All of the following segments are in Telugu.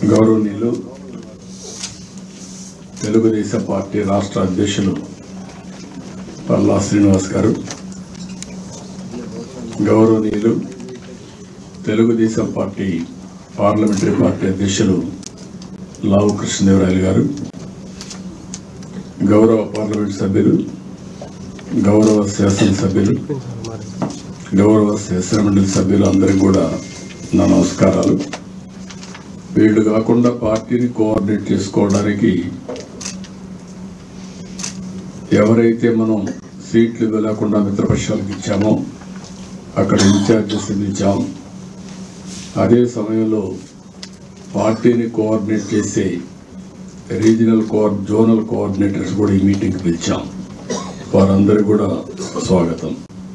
గౌరవనీయులు తెలుగుదేశం పార్టీ రాష్ట్ర అధ్యక్షులు పల్లా శ్రీనివాస్ గారు గౌరవనీయులు తెలుగుదేశం పార్టీ పార్లమెంటరీ పార్టీ అధ్యక్షులు లావు కృష్ణదేవరాయలు గారు గౌరవ పార్లమెంట్ సభ్యులు గౌరవ శాసనసభ్యులు గౌరవ శాసనమండలి సభ్యులు అందరికీ కూడా నా నమస్కారాలు వీళ్ళు కాకుండా పార్టీని కోఆర్డినేట్ చేసుకోవడానికి ఎవరైతే మనం సీట్లు ఇవ్వలేకుండా మిత్రపక్షాలకు ఇచ్చామో అక్కడ ఇన్ఛార్జెస్ ఇచ్చాం అదే సమయంలో పార్టీని కోఆర్డినేట్ చేసే రీజనల్ కోఆర్ జోనల్ కోఆర్డినేటర్స్ కూడా ఈ మీటింగ్కి పిలిచాం వారందరికీ కూడా స్వాగతం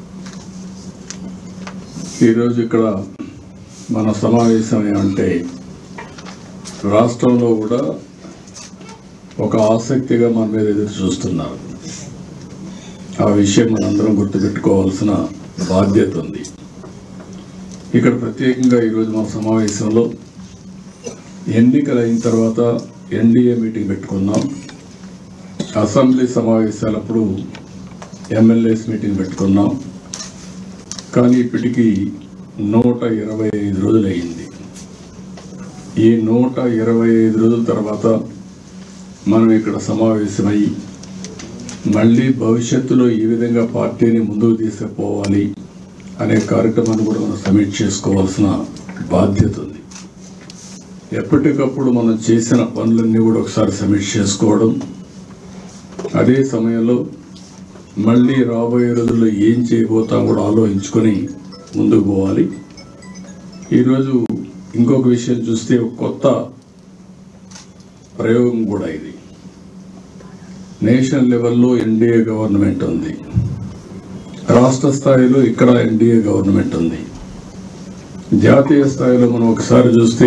ఈరోజు ఇక్కడ మన సమావేశం ఏమంటే రాష్ట్రంలో కూడా ఒక ఆసక్తిగా మన మీద ఎదురు చూస్తున్నారు ఆ విషయం మనందరం గుర్తుపెట్టుకోవాల్సిన బాధ్యత ఉంది ఇక్కడ ప్రత్యేకంగా ఈరోజు మన సమావేశంలో ఎన్నికలు అయిన తర్వాత ఎన్డీఏ మీటింగ్ పెట్టుకున్నాం అసెంబ్లీ సమావేశాలప్పుడు ఎమ్మెల్యేస్ మీటింగ్ పెట్టుకున్నాం కానీ ఇప్పటికీ నూట ఇరవై ఐదు రోజులు అయింది ఈ నూట ఇరవై ఐదు రోజుల తర్వాత మనం ఇక్కడ సమావేశమై మళ్ళీ భవిష్యత్తులో ఈ విధంగా పార్టీని ముందుకు తీసుకుపోవాలి అనే కార్యక్రమాన్ని కూడా మనం సమీక్ష చేసుకోవాల్సిన బాధ్యత ఉంది ఎప్పటికప్పుడు మనం చేసిన పనులన్నీ కూడా ఒకసారి సమీక్ష చేసుకోవడం అదే సమయంలో మళ్ళీ రాబోయే రోజుల్లో ఏం చేయబోతాం కూడా ఆలోచించుకొని ముందుకు పోవాలి ఈరోజు ఇంకొక విషయం చూస్తే ఒక కొత్త ప్రయోగం కూడా ఇది నేషనల్ లెవెల్లో ఎన్డీఏ గవర్నమెంట్ ఉంది రాష్ట్ర స్థాయిలో ఇక్కడ ఎన్డీఏ గవర్నమెంట్ ఉంది జాతీయ స్థాయిలో మనం ఒకసారి చూస్తే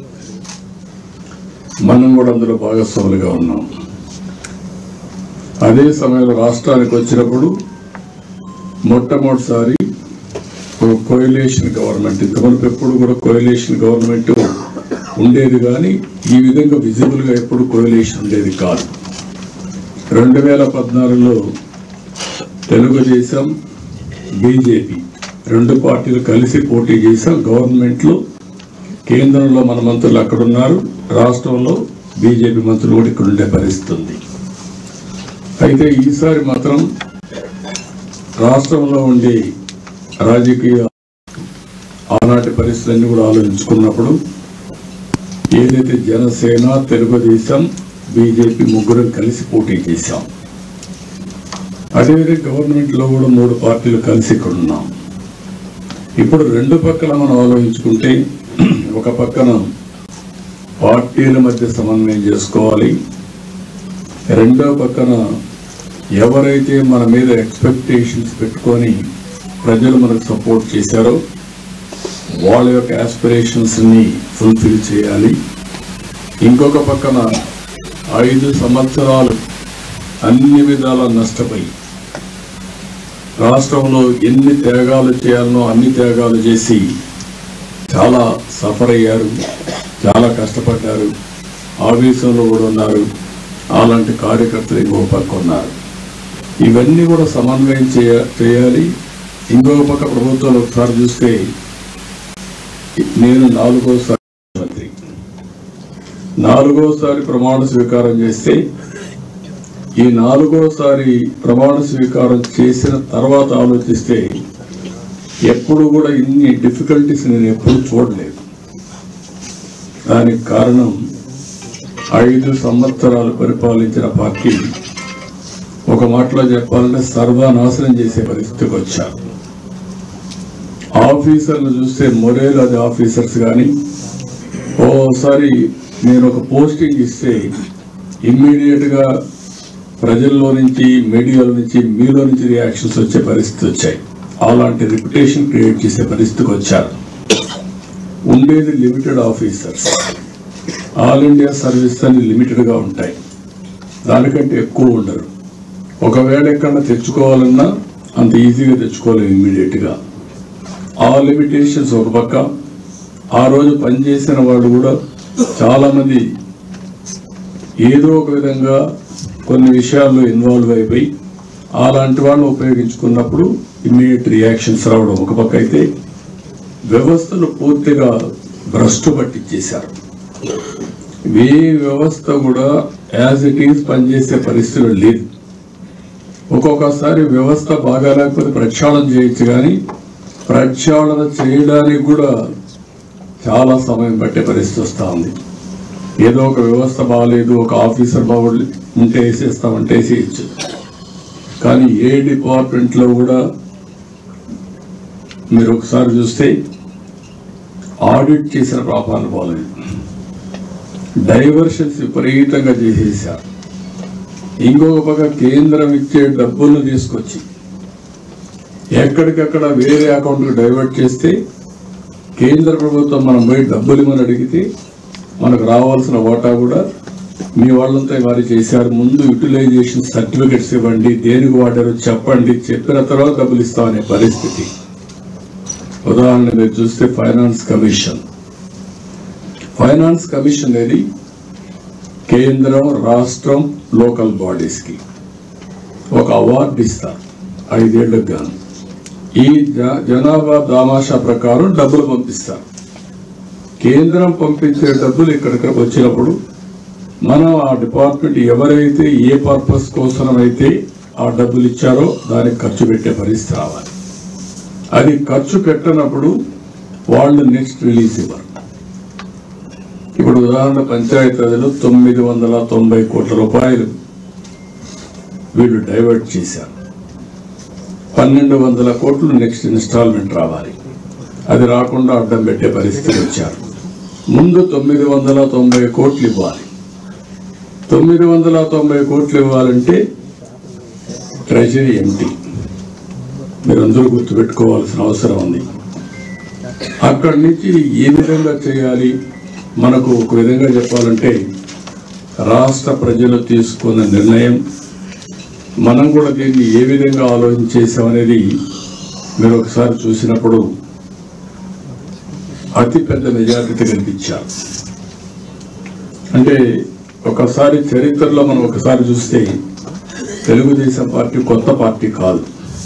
మనం కూడా అందులో భాగస్వాములుగా ఉన్నాం అదే సమయంలో రాష్ట్రానికి వచ్చినప్పుడు మొట్టమొదటిసారి ఒక కోయిలేషన్ గవర్నమెంట్ ఇంతవరకు ఎప్పుడు కూడా కోయిలేషన్ గవర్నమెంట్ ఉండేది కానీ ఈ విధంగా విజిబుల్గా ఎప్పుడు కోయిలేషన్ ఉండేది కాదు రెండు వేల పద్నాలుగులో తెలుగుదేశం బీజేపీ రెండు పార్టీలు కలిసి పోటీ చేశాం గవర్నమెంట్లో కేంద్రంలో మన మంత్రులు అక్కడ ఉన్నారు రాష్ట్రంలో బీజేపీ మంత్రులు కూడా ఇక్కడ ఉండే పరిస్థితి ఉంది అయితే ఈసారి మాత్రం రాష్ట్రంలో ఉండే రాజకీయ ఆనాటి పరిస్థితులన్నీ కూడా ఆలోచించుకున్నప్పుడు ఏదైతే జనసేన తెలుగుదేశం బీజేపీ ముగ్గురు కలిసి పోటీ చేశాం అదేవిధంగా గవర్నమెంట్లో కూడా మూడు పార్టీలు కలిసి ఇక్కడ ఉన్నాం ఇప్పుడు రెండు పక్కల మనం ఆలోచించుకుంటే ఒక పక్కన పార్టీల మధ్య సమన్వయం చేసుకోవాలి రెండో పక్కన ఎవరైతే మన మీద ఎక్స్పెక్టేషన్స్ పెట్టుకొని ప్రజలు మనకు సపోర్ట్ చేశారో వాళ్ళ యొక్క ఆస్పిరేషన్స్ని ఫుల్ఫిల్ చేయాలి ఇంకొక పక్కన ఐదు సంవత్సరాలు అన్ని విధాల నష్టపోయి రాష్ట్రంలో ఎన్ని త్యాగాలు చేయాలనో అన్ని త్యాగాలు చేసి చాలా సఫర్ అయ్యారు చాలా కష్టపడ్డారు ఆవేశంలో కూడా ఉన్నారు అలాంటి కార్యకర్తలు ఇంకో పక్క ఉన్నారు ఇవన్నీ కూడా సమన్వయం చేయ చేయాలి ఇంకొక పక్క ప్రభుత్వాలు ఒకసారి చూస్తే నేను నాలుగోసారి ముఖ్యమంత్రి నాలుగోసారి ప్రమాణ స్వీకారం చేస్తే ఈ నాలుగోసారి ప్రమాణ స్వీకారం చేసిన తర్వాత ఆలోచిస్తే ఎప్పుడు కూడా ఇన్ని డిఫికల్టీస్ నేను ఎప్పుడు చూడలేదు దానికి కారణం ఐదు సంవత్సరాలు పరిపాలించిన పార్టీ ఒక మాటలో చెప్పాలంటే సర్వనాశనం చేసే పరిస్థితికి వచ్చారు ఆఫీసర్లు చూస్తే మొరేల్ అది ఆఫీసర్స్ కానీ ఓసారి నేను ఒక పోస్టింగ్ ఇస్తే ఇమ్మీడియట్గా ప్రజల్లో నుంచి మీడియాలో నుంచి మీలో నుంచి రియాక్షన్స్ వచ్చే పరిస్థితి వచ్చాయి అలాంటి రిప్యుటేషన్ క్రియేట్ చేసే పరిస్థితికి వచ్చారు ఉండేది limited officers all India service అని లిమిటెడ్గా ఉంటాయి దానికంటే ఎక్కువ ఉండరు ఒకవేళ ఎక్కడన్నా తెచ్చుకోవాలన్నా అంత ఈజీగా తెచ్చుకోలేము ఇమ్మీడియట్గా ఆ లిమిటేషన్స్ ఒక పక్క ఆ రోజు పనిచేసిన వాళ్ళు కూడా చాలామంది ఏదో ఒక విధంగా కొన్ని విషయాల్లో ఇన్వాల్వ్ అయిపోయి అలాంటి వాళ్ళని ఉపయోగించుకున్నప్పుడు ఇమ్మీడియట్ రియాక్షన్స్ రావడం ఒక పక్క అయితే వ్యవస్థను పూర్తిగా భ్రష్టు పట్టించేశారు ఏ వ్యవస్థ కూడా యాజ్ ఇట్ ఈజ్ పనిచేసే పరిస్థితులు లేదు ఒక్కొక్కసారి వ్యవస్థ బాగా లేకపోతే ప్రక్షాళన చేయొచ్చు కానీ ప్రక్షాళన చేయడానికి కూడా చాలా సమయం పట్టే పరిస్థితి వస్తూ ఉంది ఏదో ఒక వ్యవస్థ బాగాలేదు ఒక ఆఫీసర్ బాగుండి ఉంటే వేసేస్తామంటే వేసేయచ్చు కానీ ఏ డిపార్ట్మెంట్లో కూడా మీరు ఒకసారి చూస్తే ఆడిట్ చేసిన పాపాలు పోలేదు డైవర్షన్స్ విపరీతంగా చేసేసారు ఇంకొక పక్క కేంద్రం ఇచ్చే డబ్బులను తీసుకొచ్చి ఎక్కడికక్కడ వేరే అకౌంట్కి డైవర్ట్ చేస్తే కేంద్ర ప్రభుత్వం మనం పోయి డబ్బులు ఇవ్వని అడిగితే మనకు రావాల్సిన వాటా కూడా మీ వాళ్ళంతా వారు చేశారు ముందు యూటిలైజేషన్ సర్టిఫికెట్స్ ఇవ్వండి దేనికి వాడారో చెప్పండి చెప్పిన తర్వాత డబ్బులు ఇస్తామనే పరిస్థితి ఉదాహరణ మీరు చూస్తే ఫైనాన్స్ కమిషన్ ఫైనాన్స్ కమిషన్ అనేది కేంద్రం రాష్ట్రం లోకల్ బాడీస్కి ఒక అవార్డు ఇస్తారు ఐదేళ్లకు గాను ఈ జ- జనాభా దామాషా ప్రకారం డబ్బులు పంపిస్తారు కేంద్రం పంపించే డబ్బులు ఇక్కడికి వచ్చినప్పుడు మనం ఆ డిపార్ట్మెంట్ ఎవరైతే ఏ పర్పస్ కోసం అయితే ఆ డబ్బులు ఇచ్చారో దానికి ఖర్చు పెట్టే పరిస్థితి రావాలి అది ఖర్చు పెట్టనప్పుడు వాళ్ళు నెక్స్ట్ రిలీజ్ ఇవ్వరు ఇప్పుడు ఉదాహరణ పంచాయతీలో తొమ్మిది వందల తొంభై కోట్ల రూపాయలు వీళ్ళు డైవర్ట్ చేశారు పన్నెండు వందల కోట్లు నెక్స్ట్ ఇన్స్టాల్మెంట్ రావాలి అది రాకుండా అడ్డం పెట్టే పరిస్థితి వచ్చారు ముందు తొమ్మిది వందల తొంభై కోట్లు ఇవ్వాలి తొమ్మిది వందల తొంభై కోట్లు ఇవ్వాలంటే ట్రెజరీ ఎంటీ మీరందరూ గుర్తుపెట్టుకోవాల్సిన అవసరం ఉంది అక్కడి నుంచి ఏ విధంగా చేయాలి మనకు ఒక విధంగా చెప్పాలంటే రాష్ట్ర ప్రజలు తీసుకున్న నిర్ణయం మనం కూడా దీన్ని ఏ విధంగా ఆలోచించేసామనేది మీరు ఒకసారి చూసినప్పుడు అతి పెద్ద మెజారిటీ కనిపించారు అంటే ఒకసారి చరిత్రలో మనం ఒకసారి చూస్తే తెలుగుదేశం పార్టీ కొత్త పార్టీ కాదు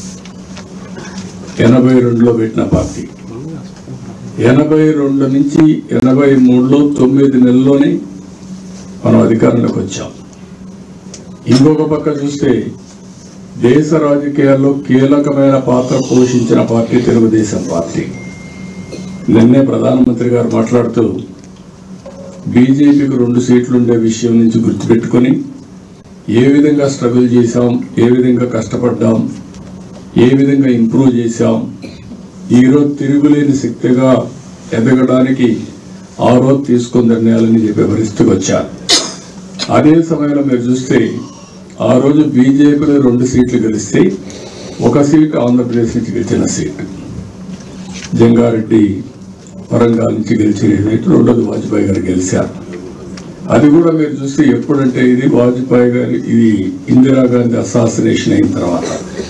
ఎనభై రెండులో పెట్టిన పార్టీ ఎనభై రెండు నుంచి ఎనభై మూడులో తొమ్మిది నెలల్లోనే మనం అధికారంలోకి వచ్చాం ఇంకొక పక్క చూస్తే దేశ రాజకీయాల్లో కీలకమైన పాత్ర పోషించిన పార్టీ తెలుగుదేశం పార్టీ నిన్నే ప్రధానమంత్రి గారు మాట్లాడుతూ బీజేపీకి రెండు సీట్లు ఉండే విషయం నుంచి గుర్తుపెట్టుకొని ఏ విధంగా స్ట్రగుల్ చేశాం ఏ విధంగా కష్టపడ్డాం ఏ విధంగా ఇంప్రూవ్ చేశాం ఈరోజు తిరుగులేని శక్తిగా ఎదగడానికి ఆ రోజు తీసుకున్న నిర్ణయాలని చెప్పే పరిస్థితికి వచ్చారు అదే సమయంలో మీరు చూస్తే ఆ రోజు బీజేపీలో రెండు సీట్లు గెలిస్తే ఒక సీటు ఆంధ్రప్రదేశ్ నుంచి గెలిచిన సీటు జంగారెడ్డి వరంగల్ నుంచి గెలిచిన సీటు రెండోది వాజ్పేయి గారు గెలిచారు అది కూడా మీరు చూస్తే ఎప్పుడంటే ఇది వాజ్పేయి గారి ఇది ఇందిరాగాంధీ అసాసినేషన్ అయిన తర్వాత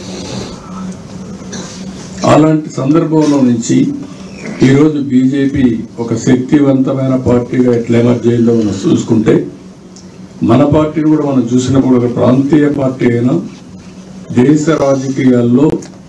అలాంటి సందర్భంలో నుంచి ఈరోజు బీజేపీ ఒక శక్తివంతమైన పార్టీగా ఎట్లా ఎమర్జ్ అయిందో మనం చూసుకుంటే మన పార్టీని కూడా మనం చూసినప్పుడు ఒక ప్రాంతీయ పార్టీ అయినా దేశ రాజకీయాల్లో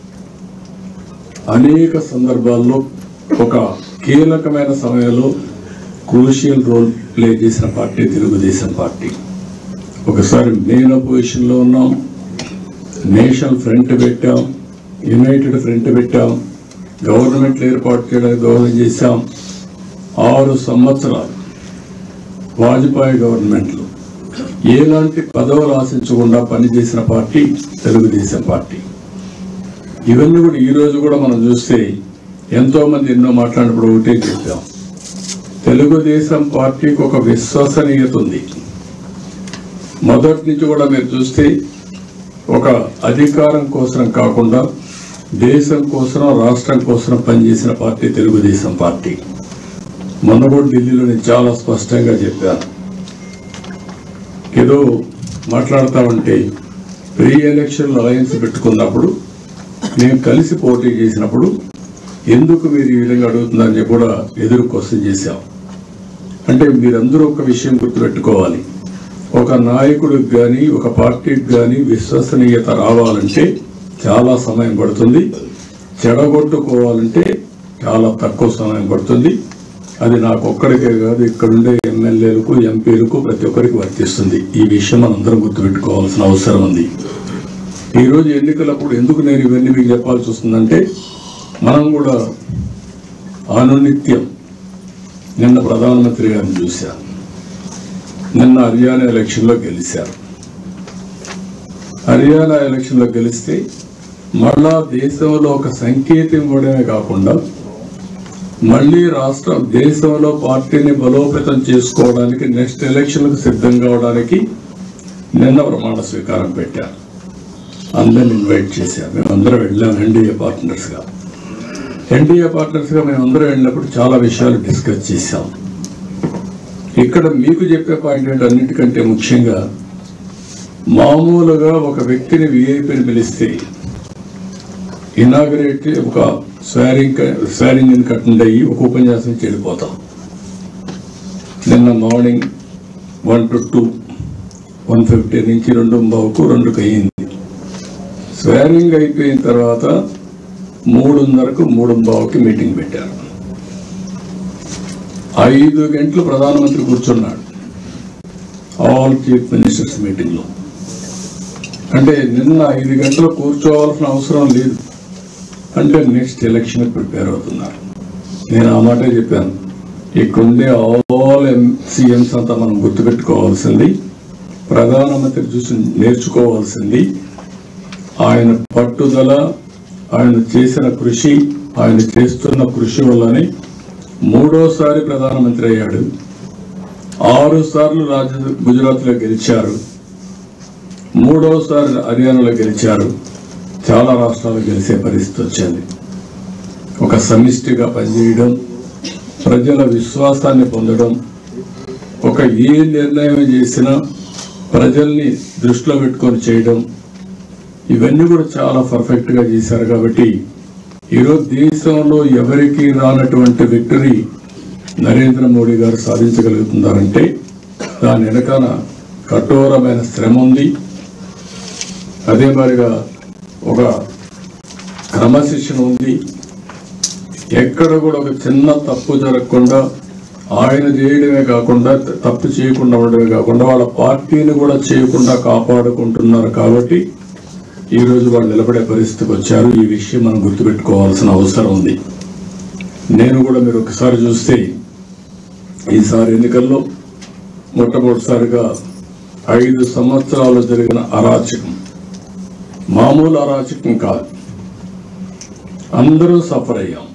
అనేక సందర్భాల్లో ఒక కీలకమైన సమయంలో క్రూషియల్ రోల్ ప్లే చేసిన పార్టీ తెలుగుదేశం పార్టీ ఒకసారి మెయిన్ అపోజిషన్లో ఉన్నాం నేషనల్ ఫ్రంట్ పెట్టాం యునైటెడ్ ఫ్రంట్ పెట్టాం గవర్నమెంట్ ఏర్పాటు చేయడానికి గౌరవం చేశాం ఆరు సంవత్సరాలు వాజ్పేయి గవర్నమెంట్లో ఎలాంటి పదవులు ఆశించకుండా పనిచేసిన పార్టీ తెలుగుదేశం పార్టీ ఇవన్నీ కూడా ఈ రోజు కూడా మనం చూస్తే ఎంతో మంది ఎన్నో మాట్లాడినప్పుడు ఒకటే చెప్పాం తెలుగుదేశం పార్టీకి ఒక విశ్వసనీయత ఉంది మొదటి నుంచి కూడా మీరు చూస్తే ఒక అధికారం కోసం కాకుండా దేశం కోసం రాష్ట్రం కోసం పనిచేసిన పార్టీ తెలుగుదేశం పార్టీ మొన్న కూడా ఢిల్లీలో నేను చాలా స్పష్టంగా చెప్పాను ఏదో మాట్లాడుతా ఉంటే ప్రీ ఎలక్షన్ అలయన్స్ పెట్టుకున్నప్పుడు మేము కలిసి పోటీ చేసినప్పుడు ఎందుకు మీరు ఈ విధంగా అడుగుతున్నారని చెప్పి కూడా ఎదురు క్వశ్చన్ చేశాం అంటే మీరందరూ ఒక విషయం గుర్తుపెట్టుకోవాలి ఒక నాయకుడికి కానీ ఒక పార్టీకి కానీ విశ్వసనీయత రావాలంటే చాలా సమయం పడుతుంది చెడగొట్టుకోవాలంటే చాలా తక్కువ సమయం పడుతుంది అది నాకు ఒక్కడికే కాదు ఇక్కడుండే ఎమ్మెల్యేలకు ఎంపీలకు ప్రతి ఒక్కరికి వర్తిస్తుంది ఈ విషయం మనందరం గుర్తుపెట్టుకోవాల్సిన అవసరం ఉంది ఈ రోజు ఎన్నికలప్పుడు ఎందుకు నేను ఇవన్నీ మీకు చెప్పాల్సి వస్తుందంటే మనం కూడా అనునిత్యం నిన్న ప్రధానమంత్రి గారిని చూశాను నిన్న హర్యానా ఎలక్షన్లో గెలిచారు హర్యానా ఎలక్షన్లో గెలిస్తే మళ్ళా దేశంలో ఒక సంకేతం ఇవ్వడమే కాకుండా మళ్ళీ రాష్ట్రం దేశంలో పార్టీని బలోపేతం చేసుకోవడానికి నెక్స్ట్ ఎలక్షన్లకు సిద్ధం కావడానికి నిన్న ప్రమాణ స్వీకారం పెట్టారు అందరిని ఇన్వైట్ చేశారు మేమందరం వెళ్ళాం ఎన్డీఏ పార్ట్నర్స్గా ఎన్డీఏ పార్ట్నర్స్గా మేమందరం వెళ్ళినప్పుడు చాలా విషయాలు డిస్కస్ చేశాం ఇక్కడ మీకు చెప్పే పాయింట్ ఏంటి అన్నిటికంటే ముఖ్యంగా మామూలుగా ఒక వ్యక్తిని విఐపిని పిలిస్తే ఇనాగరేట్ ఒక స్వారింగ్ స్వారింగ్ అటెండ్ అయ్యి ఒక ఉపన్యాసం ఇచ్చి వెళ్ళిపోతాం నిన్న morning one to two one fifty నుంచి రెండు బావుకు రెండుకి అయ్యింది స్వారింగ్ అయిపోయిన తర్వాత మూడున్నరకు మూడు బావుకి మీటింగ్ పెట్టారు ఐదు గంటలు ప్రధానమంత్రి కూర్చున్నాడు ఆల్ చీఫ్ మినిస్టర్స్ మీటింగ్లో అంటే నిన్న ఐదు గంటలు కూర్చోవాల్సిన అవసరం లేదు అంటే నెక్స్ట్ ఎలక్షన్ ప్రిపేర్ అవుతున్నారు నేను ఆ మాటే చెప్పాను ఇక్కడుండే ఆల్ ఎంసీఎంస్ అంతా మనం గుర్తుపెట్టుకోవాల్సింది ప్రధానమంత్రి చూసి నేర్చుకోవాల్సింది ఆయన పట్టుదల ఆయన చేసిన కృషి ఆయన చేస్తున్న కృషి వల్లనే మూడోసారి ప్రధానమంత్రి అయ్యాడు ఆరు సార్లు రాజ గుజరాత్లో గెలిచారు మూడోసారి హర్యానాలో గెలిచారు చాలా రాష్ట్రాలు గెలిచే పరిస్థితి వచ్చింది ఒక సమిష్టిగా పనిచేయడం ప్రజల విశ్వాసాన్ని పొందడం ఒక ఏ నిర్ణయం చేసినా ప్రజల్ని దృష్టిలో పెట్టుకొని చేయడం ఇవన్నీ కూడా చాలా పర్ఫెక్ట్ గా చేశారు కాబట్టి ఈరోజు దేశంలో ఎవరికి రానటువంటి విక్టరీ నరేంద్ర మోడీ గారు సాధించగలుగుతున్నారంటే దాని వెనకాల కఠోరమైన శ్రమ ఉంది అదే మాదిరిగా ఒక క్రమశిక్షణ ఉంది ఎక్కడ కూడా ఒక చిన్న తప్పు జరగకుండా ఆయన చేయడమే కాకుండా త- తప్పు చేయకుండా ఉండడమే కాకుండా వాళ్ళ పార్టీని కూడా చేయకుండా కాపాడుకుంటున్నారు కాబట్టి ఈ రోజు వాళ్ళు నిలబడే పరిస్థితికి వచ్చారు ఈ విషయం మనం గుర్తుపెట్టుకోవాల్సిన అవసరం ఉంది నేను కూడా మీరు ఒకసారి చూస్తే ఈసారి ఎన్నికల్లో మొట్టమొదటిసారిగా ఐదు సంవత్సరాలు జరిగిన అరాచకం మామూలు అరాచకం కాదు అందరూ సఫర్ అయ్యాం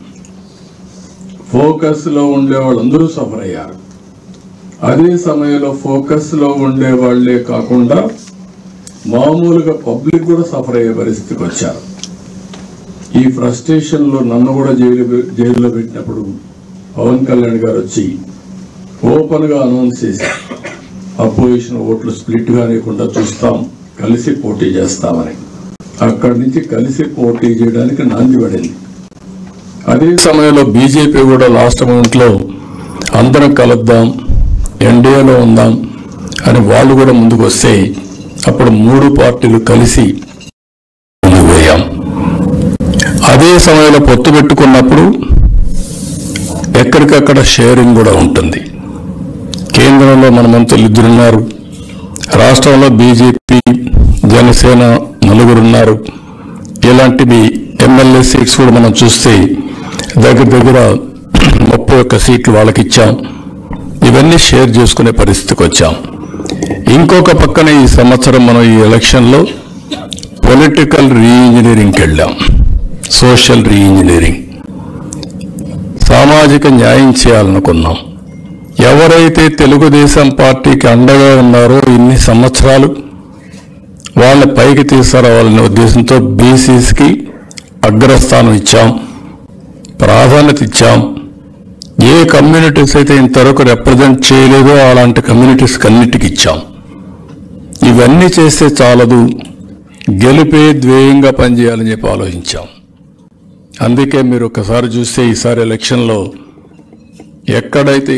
ఫోకస్ లో ఉండే వాళ్ళందరూ సఫర్ అయ్యారు అదే సమయంలో ఫోకస్ లో ఉండే వాళ్ళే కాకుండా మామూలుగా పబ్లిక్ కూడా సఫర్ అయ్యే పరిస్థితికి వచ్చారు ఈ ఫ్రస్ట్రేషన్ లో నన్ను కూడా జైలు జైల్లో పెట్టినప్పుడు పవన్ కళ్యాణ్ గారు వచ్చి ఓపెన్ గా అనౌన్స్ చేసి అపోజిషన్ ఓట్లు స్ప్లిట్ గా లేకుండా చూస్తాం కలిసి పోటీ చేస్తామని అక్కడి నుంచి కలిసి పోటీ చేయడానికి నాంది పడింది అదే సమయంలో బీజేపీ కూడా లాస్ట్ మూమెంట్ లో అందరం కలుద్దాం ఎన్డీఏలో ఉందాం అని వాళ్ళు కూడా ముందుకు వస్తే అప్పుడు మూడు పార్టీలు కలిసి ముందుకు పోయాం అదే సమయంలో పొత్తు పెట్టుకున్నప్పుడు ఎక్కడికక్కడ షేరింగ్ కూడా ఉంటుంది కేంద్రంలో మన మంత్రులు ఇద్దరున్నారు రాష్ట్రంలో బీజేపీ జనసేన నలుగురున్నారు ఇలాంటివి ఎమ్మెల్యే సీట్స్ కూడా మనం చూస్తే దగ్గర దగ్గర ముప్పై ఒక్క సీట్లు వాళ్ళకి ఇచ్చాం ఇవన్నీ షేర్ చేసుకునే పరిస్థితికి వచ్చాం ఇంకొక పక్కన ఈ సంవత్సరం మనం ఈ ఎలక్షన్లో పొలిటికల్ రీఇంజనీరింగ్కి వెళ్ళాం సోషల్ రీఇంజనీరింగ్ సామాజిక న్యాయం చేయాలనుకున్నాం ఎవరైతే తెలుగుదేశం పార్టీకి అండగా ఉన్నారో ఇన్ని సంవత్సరాలు వాళ్ళ పైకి తీసుకురావాలనే ఉద్దేశంతో బీసీస్కి అగ్రస్థానం ఇచ్చాం ప్రాధాన్యత ఇచ్చాం ఏ కమ్యూనిటీస్ అయితే ఇంతవరకు రిప్రజెంట్ చేయలేదో అలాంటి కమ్యూనిటీస్కి అన్నిటికి ఇచ్చాం ఇవన్నీ చేస్తే చాలదు గెలిపే ధ్యేయంగా పనిచేయాలని చెప్పి ఆలోచించాం అందుకే మీరు ఒకసారి చూస్తే ఈసారి ఎలక్షన్లో ఎక్కడైతే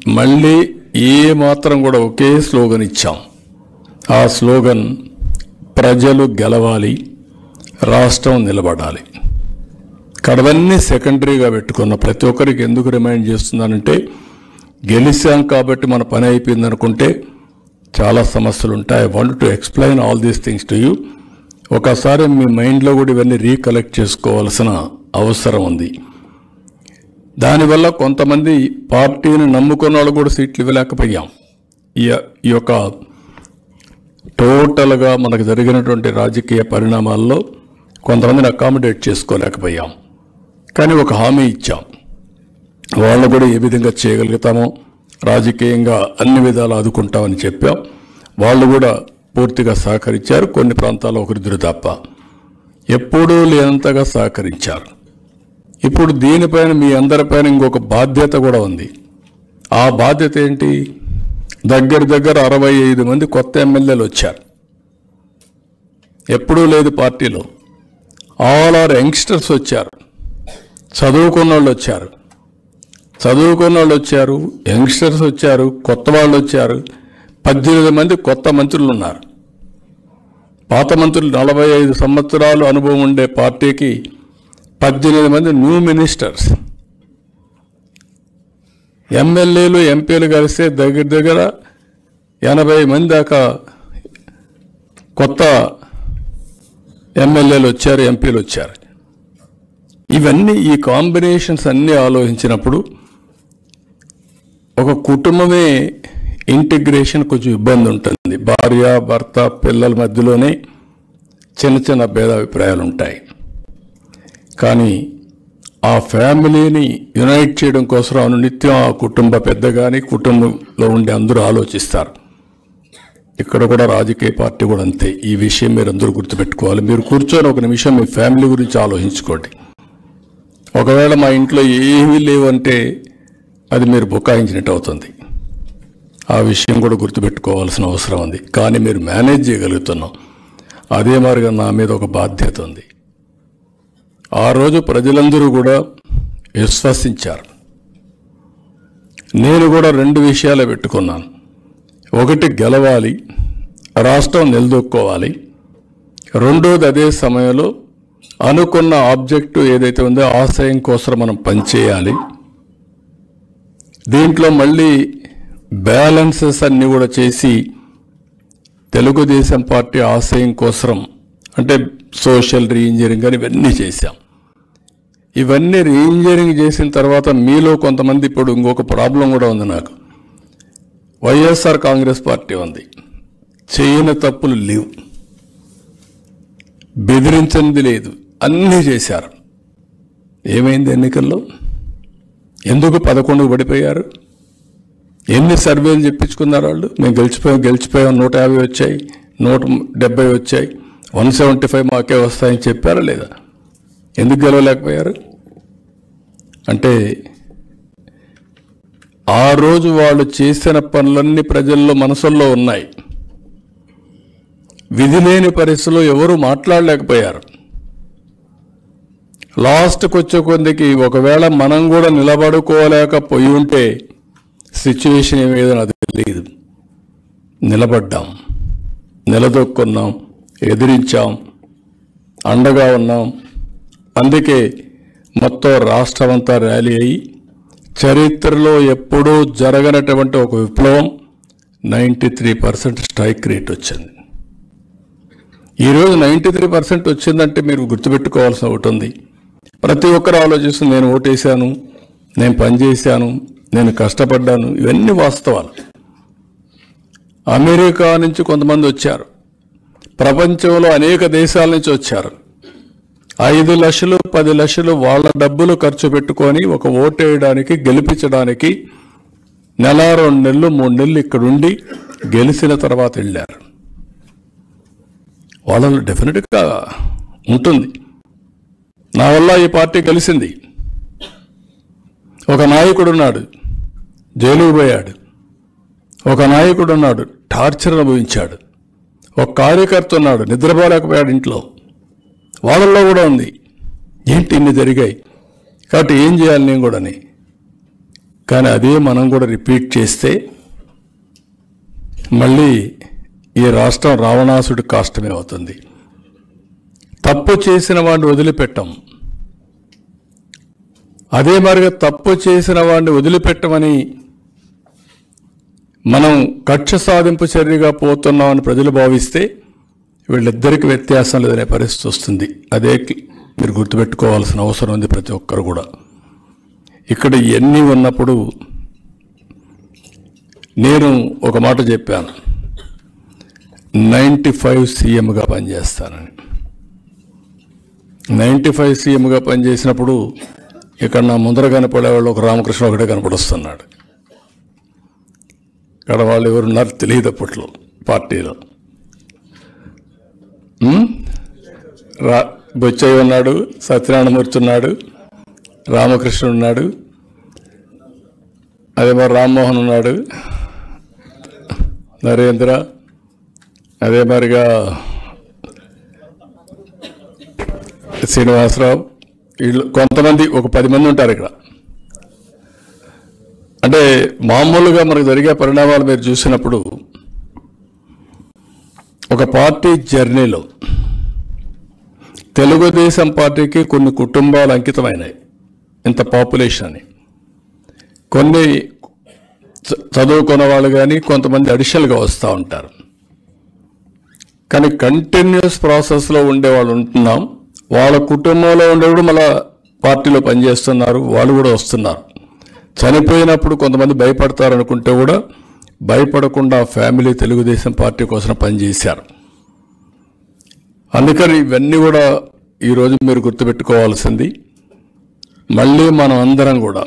మళ్ళీ ఏ మాత్రం కూడా ఒకే స్లోగన్ ఇచ్చాం ఆ స్లోగన్ ప్రజలు గెలవాలి రాష్ట్రం నిలబడాలి కడవన్నీ సెకండరీగా పెట్టుకున్న ప్రతి ఒక్కరికి ఎందుకు రిమైండ్ చేస్తున్నానంటే గెలిచాం కాబట్టి మన పని అయిపోయింది అనుకుంటే చాలా సమస్యలు ఉంటాయి I want to explain all these things to you ఒకసారి మీ మైండ్లో కూడా ఇవన్నీ రీకలెక్ట్ చేసుకోవాల్సిన అవసరం ఉంది దానివల్ల కొంతమంది పార్టీని నమ్ముకున్న వాళ్ళు కూడా సీట్లు ఇవ్వలేకపోయాం ఈ ఈ యొక్క టోటల్గా మనకు జరిగినటువంటి రాజకీయ పరిణామాల్లో కొంతమందిని అకామిడేట్ చేసుకోలేకపోయాం కానీ ఒక హామీ ఇచ్చాం వాళ్ళు కూడా ఏ విధంగా చేయగలుగుతామో రాజకీయంగా అన్ని విధాలు ఆదుకుంటామని చెప్పాం వాళ్ళు కూడా పూర్తిగా సహకరించారు కొన్ని ప్రాంతాల్లో ఒకరిద్దరు తప్ప ఎప్పుడూ లేనంతగా సహకరించారు ఇప్పుడు దీనిపైన మీ అందరిపైన ఇంకొక బాధ్యత కూడా ఉంది ఆ బాధ్యత ఏంటి దగ్గర దగ్గర అరవై ఐదు మంది కొత్త ఎమ్మెల్యేలు వచ్చారు ఎప్పుడూ లేదు పార్టీలో ఆల్ ఆర్ యంగ్స్టర్స్ వచ్చారు చదువుకున్న వాళ్ళు వచ్చారు చదువుకున్న వాళ్ళు వచ్చారు యంగ్స్టర్స్ వచ్చారు కొత్త వాళ్ళు వచ్చారు పద్దెనిమిది మంది కొత్త మంత్రులు ఉన్నారు పాత మంత్రులు నలభై ఐదు సంవత్సరాలు అనుభవం ఉండే పార్టీకి పద్దెనిమిది మంది న్యూ మినిస్టర్స్ ఎమ్మెల్యేలు ఎంపీలు కలిస్తే దగ్గర దగ్గర ఎనభై మంది దాకా కొత్త ఎమ్మెల్యేలు వచ్చారు ఎంపీలు వచ్చారు ఇవన్నీ ఈ కాంబినేషన్స్ అన్నీ ఆలోచించినప్పుడు ఒక కుటుంబమే ఇంటిగ్రేషన్ కొంచెం ఇబ్బంది ఉంటుంది భార్య భర్త పిల్లల మధ్యలోనే చిన్న చిన్న భేదాభిప్రాయాలు ఉంటాయి కానీ ఆ ఫ్యామిలీని యునైట్ చేయడం కోసం అవును నిత్యం ఆ కుటుంబ పెద్ద కానీ కుటుంబంలో ఉండే అందరూ ఆలోచిస్తారు ఇక్కడ కూడా రాజకీయ పార్టీ కూడా అంతే ఈ విషయం మీరు అందరూ గుర్తుపెట్టుకోవాలి మీరు కూర్చొని ఒక నిమిషం మీ ఫ్యామిలీ గురించి ఆలోచించుకోండి ఒకవేళ మా ఇంట్లో ఏమీ లేవంటే అది మీరు బుకాయించినట్టు అవుతుంది ఆ విషయం కూడా గుర్తుపెట్టుకోవాల్సిన అవసరం ఉంది కానీ మీరు మేనేజ్ చేయగలుగుతున్నాం అదే మాదిరిగా నా మీద ఒక బాధ్యత ఉంది ఆ రోజు ప్రజలందరూ కూడా విశ్వసించారు నేను కూడా రెండు విషయాలే పెట్టుకున్నాను ఒకటి గెలవాలి రాష్ట్రం నిలదొక్కోవాలి రెండోది అదే సమయంలో అనుకున్న ఆబ్జెక్టు ఏదైతే ఉందో ఆశయం కోసం మనం పనిచేయాలి దీంట్లో మళ్ళీ బ్యాలెన్సెస్ అన్నీ కూడా చేసి తెలుగుదేశం పార్టీ ఆశయం కోసం అంటే సోషల్ రీఇంజనీరింగ్ అని ఇవన్నీ చేశాం ఇవన్నీ రీఇంజనీరింగ్ చేసిన తర్వాత మీలో కొంతమంది ఇప్పుడు ఇంకొక ప్రాబ్లం కూడా ఉంది నాకు వైఎస్ఆర్ కాంగ్రెస్ పార్టీ ఉంది చేయని తప్పులు లేవు బెదిరించింది లేదు అన్నీ చేశారు ఏమైంది ఎన్నికల్లో ఎందుకు పదకొండుకు పడిపోయారు ఎన్ని సర్వేలు చెప్పించుకున్నారు వాళ్ళు మేము గెలిచిపోయాం గెలిచిపోయాం నూట యాభై వచ్చాయి నూట డెబ్బై వచ్చాయి వన్ సెవెంటీ ఫైవ్ మాకే వస్తాయని చెప్పారా లేదా ఎందుకు గెలవలేకపోయారు అంటే ఆ రోజు వాళ్ళు చేసిన పనులన్నీ ప్రజల్లో మనసుల్లో ఉన్నాయి విధి లేని పరిస్థితుల్లో ఎవరు మాట్లాడలేకపోయారు లాస్ట్కి వచ్చే కొందికి ఒకవేళ మనం కూడా నిలబడుకోలేకపోయి ఉంటే సిచ్యువేషన్ ఏమేదో నాకు తెలియదు నిలబడ్డాం నిలదొక్కున్నాం ఎదిరించాం అండగా ఉన్నాం అందుకే మొత్తం రాష్ట్రం అంతా ర్యాలీ అయ్యి చరిత్రలో ఎప్పుడూ జరగనటువంటి ఒక విప్లవం ninety three percent strike rate వచ్చింది ఈరోజు నైంటీ త్రీ పర్సెంట్ వచ్చిందంటే మీరు గుర్తుపెట్టుకోవాల్సిన ఒకటి ఉంది ప్రతి ఒక్కరు ఆలోచిస్తుంది నేను ఓటేశాను నేను పనిచేశాను నేను కష్టపడ్డాను ఇవన్నీ వాస్తవాలు అమెరికా నుంచి కొంతమంది వచ్చారు ప్రపంచంలో అనేక దేశాల నుంచి వచ్చారు ఐదు లక్షలు పది లక్షలు వాళ్ళ డబ్బులు ఖర్చు పెట్టుకొని ఒక ఓటు వేయడానికి గెలిపించడానికి నెల రెండు నెలలు మూడు నెలలు ఇక్కడ ఉండి గెలిచిన తర్వాత వెళ్ళారు వాళ్ళలో డెఫినెట్గా ఉంటుంది నా వల్ల ఈ పార్టీ కలిసింది ఒక నాయకుడు ఉన్నాడు జైలుకు పోయాడు ఒక నాయకుడు ఉన్నాడు టార్చర్ అనుభవించాడు ఒక కార్యకర్త ఉన్నాడు నిద్రపోలేకపోయాడు ఇంట్లో వాళ్ళల్లో కూడా ఉంది ఏంటి ఇన్ని జరిగాయి కాబట్టి ఏం చేయాలి నేను కూడాని కానీ అదే మనం కూడా రిపీట్ చేస్తే మళ్ళీ ఈ రాష్ట్రం రావణాసుడి కాష్టమే అవుతుంది తప్పు చేసిన వాడిని వదిలిపెట్టం అదే మరిగా తప్పు చేసిన వాడిని వదిలిపెట్టమని మనం కక్ష సాధింపు చర్యగా పోతున్నామని ప్రజలు భావిస్తే వీళ్ళిద్దరికి వ్యత్యాసం లేదనే పరిస్థితి వస్తుంది అదే మీరు గుర్తుపెట్టుకోవాల్సిన అవసరం ఉంది ప్రతి ఒక్కరు కూడా ఇక్కడ ఇవన్నీ ఉన్నప్పుడు నేను ఒక మాట చెప్పాను నైంటీ ఫైవ్ సీఎంగా పనిచేస్తానని నైంటీ ఫైవ్ సీఎంగా పనిచేసినప్పుడు ఇక్కడ నా ముందర కనపడేవాళ్ళు ఒక రామకృష్ణ ఒకటే కనపడొస్తున్నాడు ఇక్కడ వాళ్ళు ఎవరున్నారు తెలియదు అప్పట్లో పార్టీలో ఉమ్? రా బొచ్చయ్య ఉన్నాడు సత్యనారాయణమూర్తి ఉన్నాడు రామకృష్ణ ఉన్నాడు అదే మరి రామ్మోహన్ ఉన్నాడు నరేంద్ర అదే మరిగా శ్రీనివాసరావు వీళ్ళు కొంతమంది ఒక పది మంది ఉంటారు ఇక్కడ అంటే మామూలుగా మనకు జరిగే పరిణామాలు మీరు చూసినప్పుడు ఒక పార్టీ జర్నీలో తెలుగుదేశం పార్టీకి కొన్ని కుటుంబాలు అంకితమైనాయి ఇంత పాపులేషన్ అని కొన్ని చ- చదువుకున్న వాళ్ళు కానీ కొంతమంది అడిషనల్గా వస్తూ ఉంటారు కానీ కంటిన్యూస్ ప్రాసెస్లో ఉండే వాళ్ళు ఉంటున్నాం వాళ్ళ కుటుంబంలో ఉండేవాడు మళ్ళా పార్టీలో పనిచేస్తున్నారు వాళ్ళు కూడా వస్తున్నారు చనిపోయినప్పుడు కొంతమంది భయపడతారు అనుకుంటే కూడా భయపడకుండా ఫ్యామిలీ తెలుగుదేశం పార్టీ కోసం పనిచేశారు అందుకని ఇవన్నీ కూడా ఈరోజు మీరు గుర్తుపెట్టుకోవాల్సింది మళ్ళీ మనం అందరం కూడా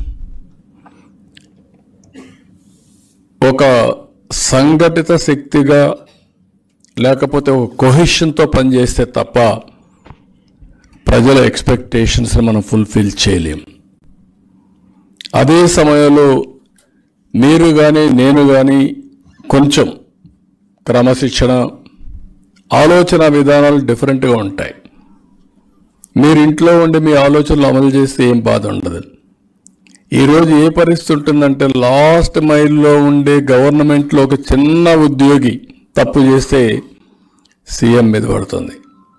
ఒక సంఘటిత శక్తిగా లేకపోతే ఒక కొహిషన్తో పనిచేస్తే తప్ప ప్రజల ఎక్స్పెక్టేషన్స్ని మనం ఫుల్ఫిల్ చేయలేం అదే సమయంలో మీరు కానీ నేను కానీ కొంచెం క్రమశిక్షణ ఆలోచన విధానాలు డిఫరెంట్గా ఉంటాయి మీరు ఇంట్లో ఉండి మీ ఆలోచనలు అమలు చేస్తే ఏం బాధ ఉండదు ఈరోజు ఏ పరిస్థితి ఉంటుందంటే లాస్ట్ మైల్లో ఉండే గవర్నమెంట్లో ఒక చిన్న ఉద్యోగి తప్పు చేస్తే సీఎం మీద పడుతుంది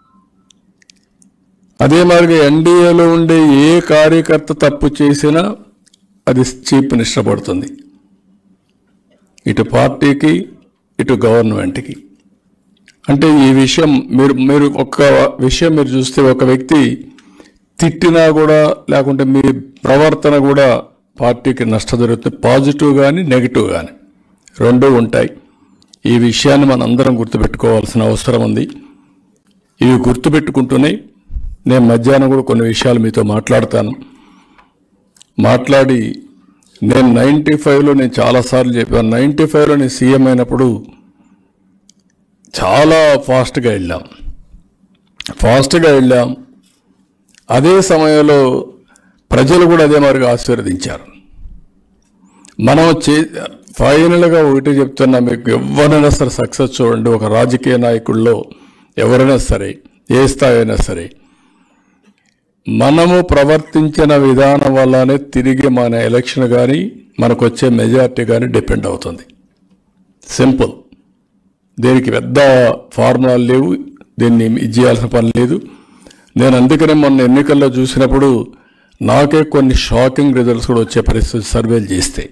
అదే మాదిరిగా ఎన్డీఏలో ఉండే ఏ కార్యకర్త తప్పు చేసినా అది చీఫ్ మినిస్టర్ పడుతుంది ఇటు పార్టీకి ఇటు గవర్నమెంట్కి అంటే ఈ విషయం మీరు మీరు ఒక్క విషయం మీరు చూస్తే ఒక వ్యక్తి తిట్టినా కూడా లేకుంటే మీ ప్రవర్తన కూడా పార్టీకి నష్టం జరుగుతుంది పాజిటివ్ కానీ నెగిటివ్ కానీ రెండూ ఉంటాయి ఈ విషయాన్ని మనందరం గుర్తుపెట్టుకోవాల్సిన అవసరం ఉంది ఇవి గుర్తుపెట్టుకుంటూనే నేను మధ్యాహ్నం కూడా కొన్ని విషయాలు మీతో మాట్లాడతాను మాట్లాడి నేను నైంటీ ఫైవ్లో నేను చాలాసార్లు చెప్పాను నైంటీ ఫైవ్లో నేను సీఎం అయినప్పుడు చాలా ఫాస్ట్గా వెళ్ళాం ఫాస్ట్గా వెళ్ళాం అదే సమయంలో ప్రజలు కూడా అదే మరిగా ఆశీర్వదించారు మనం చే ఫైనల్గా ఒకటి చెప్తున్నా మీకు ఎవరైనా సరే సక్సెస్ చూడండి ఒక రాజకీయ నాయకుల్లో ఎవరైనా సరే ఏ స్థాయి అయినా సరే మనము ప్రవర్తించిన విధానం వల్లనే తిరిగి మన ఎలక్షన్ కానీ మనకు వచ్చే మెజార్టీ కానీ డిపెండ్ అవుతుంది సింపుల్ దీనికి పెద్ద ఫార్ములాలు లేవు దీన్ని ఇది చేయాల్సిన పని లేదు నేను అందుకనే మొన్న ఎన్నికల్లో చూసినప్పుడు నాకే కొన్ని షాకింగ్ రిజల్ట్స్ కూడా వచ్చే పరిస్థితి సర్వేలు చేస్తే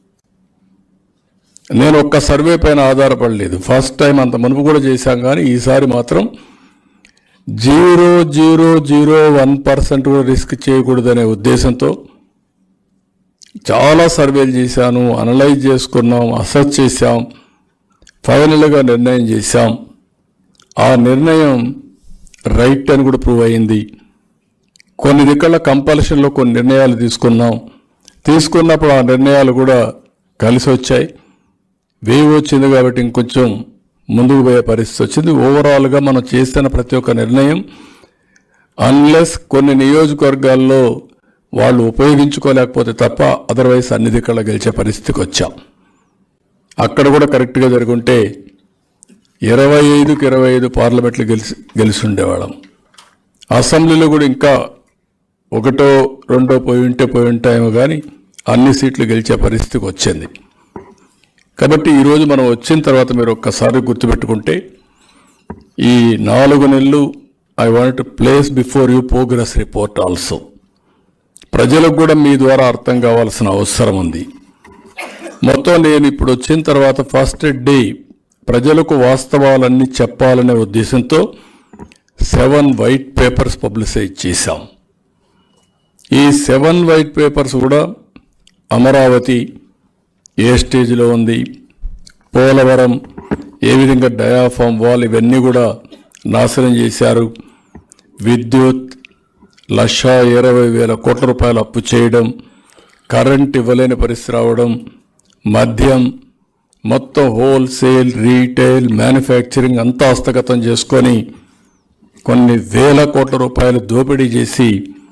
నేను ఒక్క సర్వే పైన ఆధారపడలేదు ఫస్ట్ టైం అంత మునుపు కూడా చేశాం కానీ ఈసారి మాత్రం zero zero zero one percent కూడా రిస్క్ చేయకూడదనే ఉద్దేశంతో చాలా సర్వేలు చేశాను అనలైజ్ చేసుకున్నాం అసెస్ చేశాం ఫైనల్గా నిర్ణయం చేశాం ఆ నిర్ణయం రైట్ అని కూడా ప్రూవ్ అయింది కొన్ని దిక్కల కంపల్షన్లో కొన్ని నిర్ణయాలు తీసుకున్నాం తీసుకున్నప్పుడు ఆ నిర్ణయాలు కూడా కలిసి వచ్చాయి వేవ్ వచ్చింది కాబట్టి ఇంకొంచెం ముందుకు పోయే పరిస్థితి వచ్చింది ఓవరాల్గా మనం చేసిన ప్రతి ఒక్క నిర్ణయం అన్లెస్ కొన్ని నియోజకవర్గాల్లో వాళ్ళు ఉపయోగించుకోలేకపోతే తప్ప అదర్వైజ్ అన్ని దిక్కల గెలిచే పరిస్థితికి వచ్చాం అక్కడ కూడా కరెక్ట్గా జరుగుంటే ఇరవై ఐదుకి ఇరవై ఐదు పార్లమెంట్లు గెలిచి గెలిచి ఉండేవాళ్ళం అసెంబ్లీలో కూడా ఇంకా ఒకటో రెండో పోయి ఉంటే పోయి ఉంటాయేమో కానీ అన్ని సీట్లు గెలిచే పరిస్థితికి వచ్చింది కాబట్టి ఈరోజు మనం వచ్చిన తర్వాత మీరు ఒక్కసారి గుర్తుపెట్టుకుంటే ఈ నాలుగు నెలలు I want to place before you progress report also ప్రజలకు కూడా మీ ద్వారా అర్థం కావాల్సిన అవసరం ఉంది మొత్తం నేను ఇప్పుడు వచ్చిన తర్వాత ఫస్ట్ డే ప్రజలకు వాస్తవాలన్నీ చెప్పాలనే ఉద్దేశంతో సెవెన్ వైట్ పేపర్స్ పబ్లిసైజ్ చేశాం ఈ సెవెన్ వైట్ పేపర్స్ కూడా అమరావతి ఏ స్టేజ్లో ఉంది పోలవరం ఏ విధంగా డయాఫామ్ వాల్ ఇవన్నీ కూడా నాశనం చేశారు విద్యుత్ లక్ష ఇరవై వేల కోట్ల రూపాయలు అప్పు చేయడం కరెంట్ ఇవ్వలేని పరిస్థితి రావడం మద్యం మొత్తం హోల్సేల్ రీటైల్ మ్యానుఫ్యాక్చరింగ్ అంతా హస్తగతం చేసుకొని కొన్ని వేల కోట్ల రూపాయలు దోపిడీ చేసి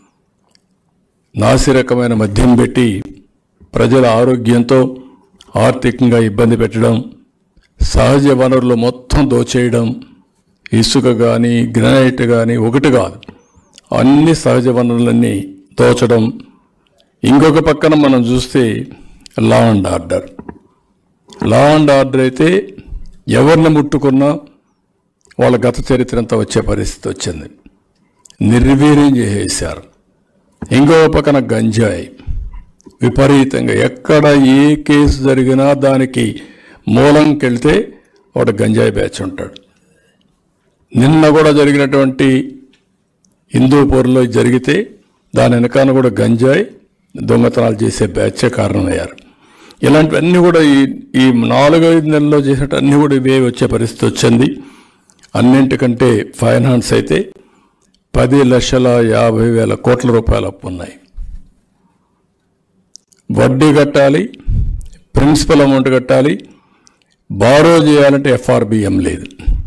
నాసిరకమైన మద్యం పెట్టి ప్రజల ఆరోగ్యంతో ఆర్థికంగా ఇబ్బంది పెట్టడం సహజ వనరులు మొత్తం దోచేయడం ఇసుక కానీ గ్రనైట్ కానీ ఒకటి కాదు అన్ని సహజ వనరులన్నీ దోచడం ఇంకొక పక్కన మనం చూస్తే law and order law and order అయితే ఎవరిని ముట్టుకున్నా వాళ్ళ గత చరిత్ర అంతా వచ్చే పరిస్థితి వచ్చింది నిర్వీర్యం చేసేశారు ఇంకో పక్కన గంజాయి విపరీతంగా ఎక్కడ ఏ కేసు జరిగినా దానికి మూలంకెళ్తే వాడు గంజాయి బ్యాచ్ ఉంటాడు నిన్న కూడా జరిగినటువంటి హిందూపూర్లో జరిగితే దాని వెనకాల కూడా గంజాయి దొంగతనాలు చేసే బ్యాచే కారణమయ్యారు ఇలాంటివన్నీ కూడా ఈ ఈ నాలుగైదు నెలల్లో చేసినట్టు అన్నీ కూడా ఇవే వచ్చే పరిస్థితి వచ్చింది అన్నింటికంటే ఫైనాన్స్ అయితే పది లక్షల యాభై వేల కోట్ల రూపాయల అప్పు ఉన్నాయి వడ్డీ కట్టాలి ప్రిన్సిపల్ అమౌంట్ కట్టాలి బారో చేయాలంటే ఎఫ్ఆర్బిఎం లేదు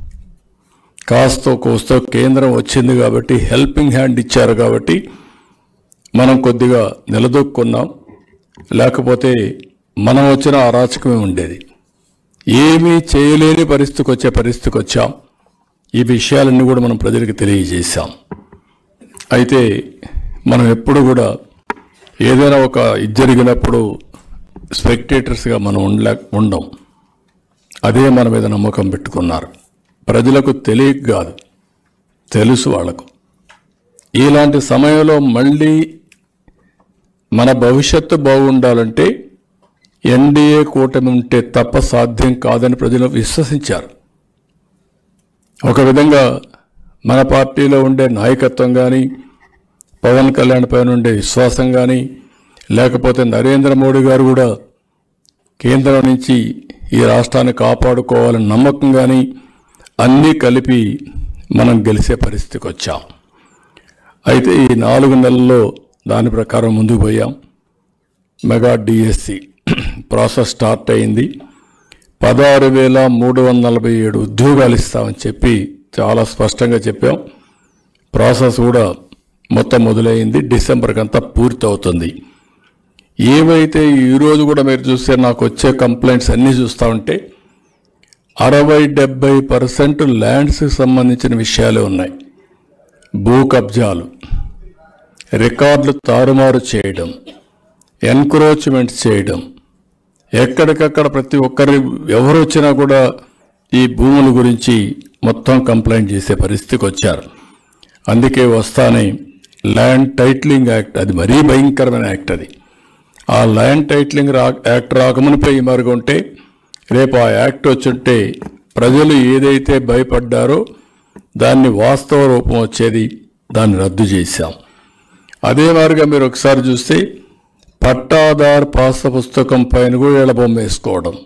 కాస్తో కోస్తో కేంద్రం వచ్చింది కాబట్టి హెల్పింగ్ హ్యాండ్ ఇచ్చారు కాబట్టి మనం కొద్దిగా నిలదొక్కున్నాం లేకపోతే మనం వచ్చిన అరాచకమే ఉండేది ఏమీ చేయలేని పరిస్థితికి వచ్చే పరిస్థితికి వచ్చాం ఈ విషయాలన్నీ కూడా మనం ప్రజలకు తెలియజేశాం అయితే మనం ఎప్పుడు కూడా ఏదైనా ఒక ఇది జరిగినప్పుడు స్పెక్టేటర్స్గా మనం ఉండలే ఉండం అదే మన మీద నమ్మకం పెట్టుకున్నారు ప్రజలకు తెలియక కాదు తెలుసు వాళ్లకు ఇలాంటి సమయంలో మళ్ళీ మన భవిష్యత్తు బాగుండాలంటే ఎన్డీఏ కూటమి ఉంటే తప్ప సాధ్యం కాదని ప్రజలు విశ్వసించారు ఒక విధంగా మన పార్టీలో ఉండే నాయకత్వం కానీ పవన్ కళ్యాణ్ పైన ఉండే విశ్వాసం కానీ లేకపోతే నరేంద్ర మోడీ గారు కూడా కేంద్రం నుంచి ఈ రాష్ట్రాన్ని కాపాడుకోవాలని నమ్మకం కానీ అన్నీ కలిపి మనం గెలిచే పరిస్థితికి వచ్చాం అయితే ఈ నాలుగు నెలల్లో దాని ప్రకారం ముందుకు పోయాం మెగా డిఎస్సి ప్రాసెస్ స్టార్ట్ అయింది పదహారు వేల మూడు వందల నలభై ఏడు ఉద్యోగాలు ఇస్తామని చెప్పి చాలా స్పష్టంగా చెప్పాం ప్రాసెస్ కూడా మొత్తం మొదలైంది డిసెంబర్కి అంతా పూర్తి అవుతుంది ఏవైతే ఈరోజు కూడా మీరు చూస్తే నాకు వచ్చే కంప్లైంట్స్ అన్నీ చూస్తూ ఉంటే అరవై డెబ్బై పర్సెంట్ ల్యాండ్స్కి సంబంధించిన విషయాలే ఉన్నాయి భూ కబ్జాలు రికార్డులు తారుమారు చేయడం ఎన్క్రోచ్మెంట్ చేయడం ఎక్కడికక్కడ ప్రతి ఒక్కరి ఎవరు వచ్చినా కూడా ఈ భూముల గురించి మొత్తం కంప్లైంట్ చేసే పరిస్థితికి వచ్చారు అందుకే వస్తానే ల్యాండ్ టైటిలింగ్ యాక్ట్ అది మరీ భయంకరమైన యాక్ట్ అది ఆ ల్యాండ్ టైటిలింగ్ రా యాక్ట్ రాకమునిపై ఈ మార్గం ఉంటే రేపు ఆ యాక్ట్ వచ్చుంటే ప్రజలు ఏదైతే భయపడ్డారో దాన్ని వాస్తవ రూపం వచ్చేది దాన్ని రద్దు చేశాం అదే మాదిరిగా మీరు ఒకసారి చూస్తే పట్టాదార్ పాస పుస్తకం పైన కూడా వీళ్ళ బొమ్మ వేసుకోవడం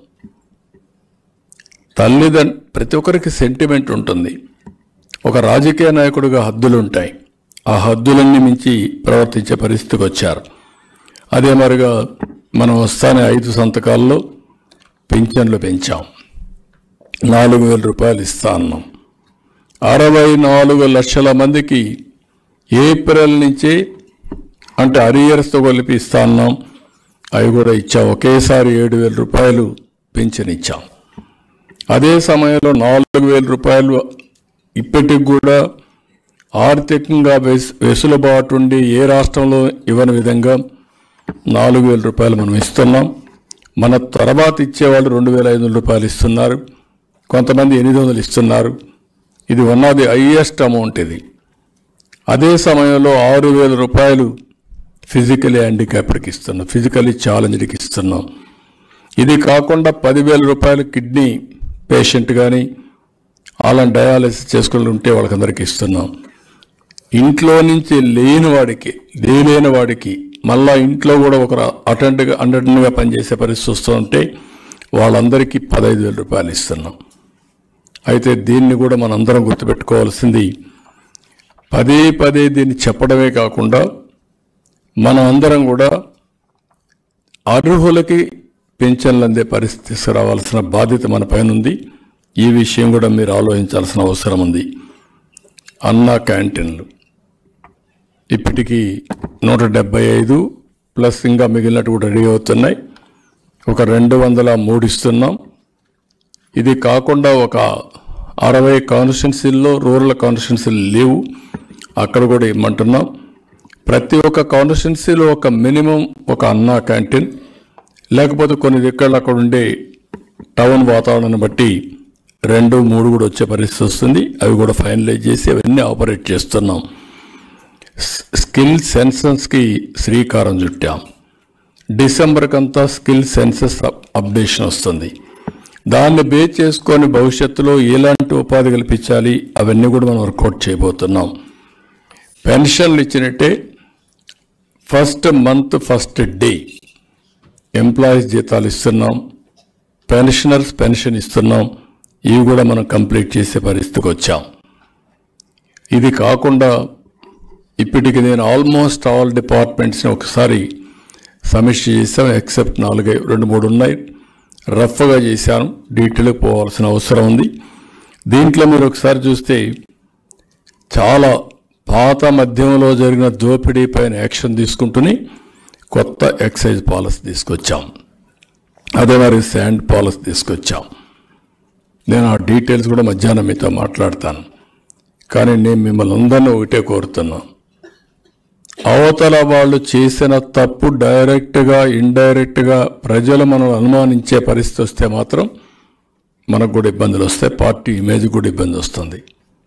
తల్లిదండ్రు ప్రతి ఒక్కరికి సెంటిమెంట్ ఉంటుంది ఒక రాజకీయ నాయకుడిగా హద్దులు ఉంటాయి ఆ హద్దులన్నీ మించి ప్రవర్తించే పరిస్థితికి వచ్చారు అదే మరిగా మనం వస్తానే ఐదు సంతకాల్లో పింఛన్లు పెంచాం నాలుగు వేల రూపాయలు ఇస్తా అన్నాం అరవై నాలుగు లక్షల మందికి ఏప్రిల్ నుంచి అంటే అరియర్స్తో కలిపి ఇస్తా అన్నాం అవి కూడా ఇచ్చాం ఒకేసారి ఏడు వేల రూపాయలు పింఛన్ ఇచ్చాం అదే సమయంలో నాలుగు వేల రూపాయలు ఇప్పటికి కూడా ఆర్థికంగా వెస్ వెసులుబాటు ఉండి ఏ రాష్ట్రంలో ఇవ్వని విధంగా నాలుగు వేల రూపాయలు మనం ఇస్తున్నాం మన తర్వాత ఇచ్చేవాళ్ళు రెండు వేల ఐదు వందల రూపాయలు ఇస్తున్నారు కొంతమంది ఎనిమిది వందలు ఇస్తున్నారు ఇది one of the highest amount ఇది అదే సమయంలో ఆరు వేల రూపాయలు ఫిజికలీ హ్యాండిక్యాప్డ్కి ఇస్తున్నాం ఫిజికలీ ఛాలెంజ్డ్కి ఇస్తున్నాం ఇది కాకుండా పదివేల రూపాయలు కిడ్నీ పేషెంట్ కానీ అలాంటి డయాలసిస్ చేసుకుని ఉంటే వాళ్ళకందరికీ ఇస్తున్నాం ఇంట్లో నుంచి లేని వాడికి లేని వాడికి మళ్ళా ఇంట్లో కూడా ఒక అటెండ్గా అటెండ్గా పనిచేసే పరిస్థితి వస్తుంటే వాళ్ళందరికీ పదహైదు వేల రూపాయలు ఇస్తున్నాం అయితే దీన్ని కూడా మనందరం గుర్తుపెట్టుకోవాల్సింది పదే పదే దీన్ని చెప్పడమే కాకుండా మనం అందరం కూడా అర్హులకి పెన్షన్లు అందే పరిస్థితి తీసుకురావాల్సిన బాధ్యత మన పైన ఉంది ఈ విషయం కూడా మీరు ఆలోచించాల్సిన అవసరం ఉంది అన్నా క్యాంటీన్లు ఇప్పటికీ నూట డెబ్బై ఐదు ప్లస్ ఇంకా మిగిలినట్టు కూడా రెడీ అవుతున్నాయి ఒక రెండు వందల మూడు ఇస్తున్నాం ఇది కాకుండా ఒక అరవై కాన్స్టిట్యున్సీల్లో రూరల్ కాన్స్టిట్యున్సీలు లేవు అక్కడ కూడా ఇమ్మంటున్నాం ప్రతి ఒక్క కాన్స్టిట్యున్సీలో ఒక మినిమం ఒక అన్నా క్యాంటీన్ లేకపోతే కొన్ని దిక్కలు అక్కడ ఉండే టౌన్ వాతావరణాన్ని బట్టి రెండు మూడు కూడా వచ్చే పరిస్థితి వస్తుంది అవి కూడా ఫైనలైజ్ చేసి అవన్నీ ఆపరేట్ చేస్తున్నాం స్కిల్ సెన్సస్కి శ్రీకారం చుట్టాం డిసెంబర్కి అంతా స్కిల్ సెన్సస్ అప్డేషన్ వస్తుంది దాన్ని బేస్ చేసుకొని భవిష్యత్తులో ఎలాంటి ఉపాధి కల్పించాలి అవన్నీ కూడా మనం వర్కౌట్ చేయబోతున్నాం పెన్షన్లు ఇచ్చినట్టే first month first day employees జీతాలు ఇస్తున్నాం పెన్షనర్స్ పెన్షన్ ఇస్తున్నాం ఇవి కూడా మనం కంప్లీట్ చేసే పరిస్థితికి వచ్చాం ఇది కాకుండా ఇప్పటికి నేను ఆల్మోస్ట్ ఆల్ డిపార్ట్మెంట్స్ని ఒకసారి సమీక్ష చేశాం ఎక్సెప్ట్ నాలుగై రెండు మూడు ఉన్నాయి రఫ్గా చేశాను డీటెయిల్కి పోవాల్సిన అవసరం ఉంది దీంట్లో మీరు ఒకసారి చూస్తే చాలా పాత మధ్యంలో జరిగిన దోపిడీ పైన యాక్షన్ తీసుకుంటూనే కొత్త ఎక్సైజ్ పాలసీ తీసుకొచ్చాం అదే మరి శాండ్ పాలసీ తీసుకొచ్చాం నేను ఆ డీటెయిల్స్ కూడా మధ్యాహ్నం మీతో మాట్లాడతాను కానీ నేను మిమ్మల్ని అందరినీ ఒకటే కోరుతున్నా అవతల వాళ్ళు చేసిన తప్పు డైరెక్ట్గా ఇండైరెక్ట్గా ప్రజలు మనం అనుమానించే పరిస్థితి వస్తే మాత్రం మనకు కూడా ఇబ్బందులు వస్తాయి పార్టీ ఇమేజ్ కూడా ఇబ్బంది వస్తుంది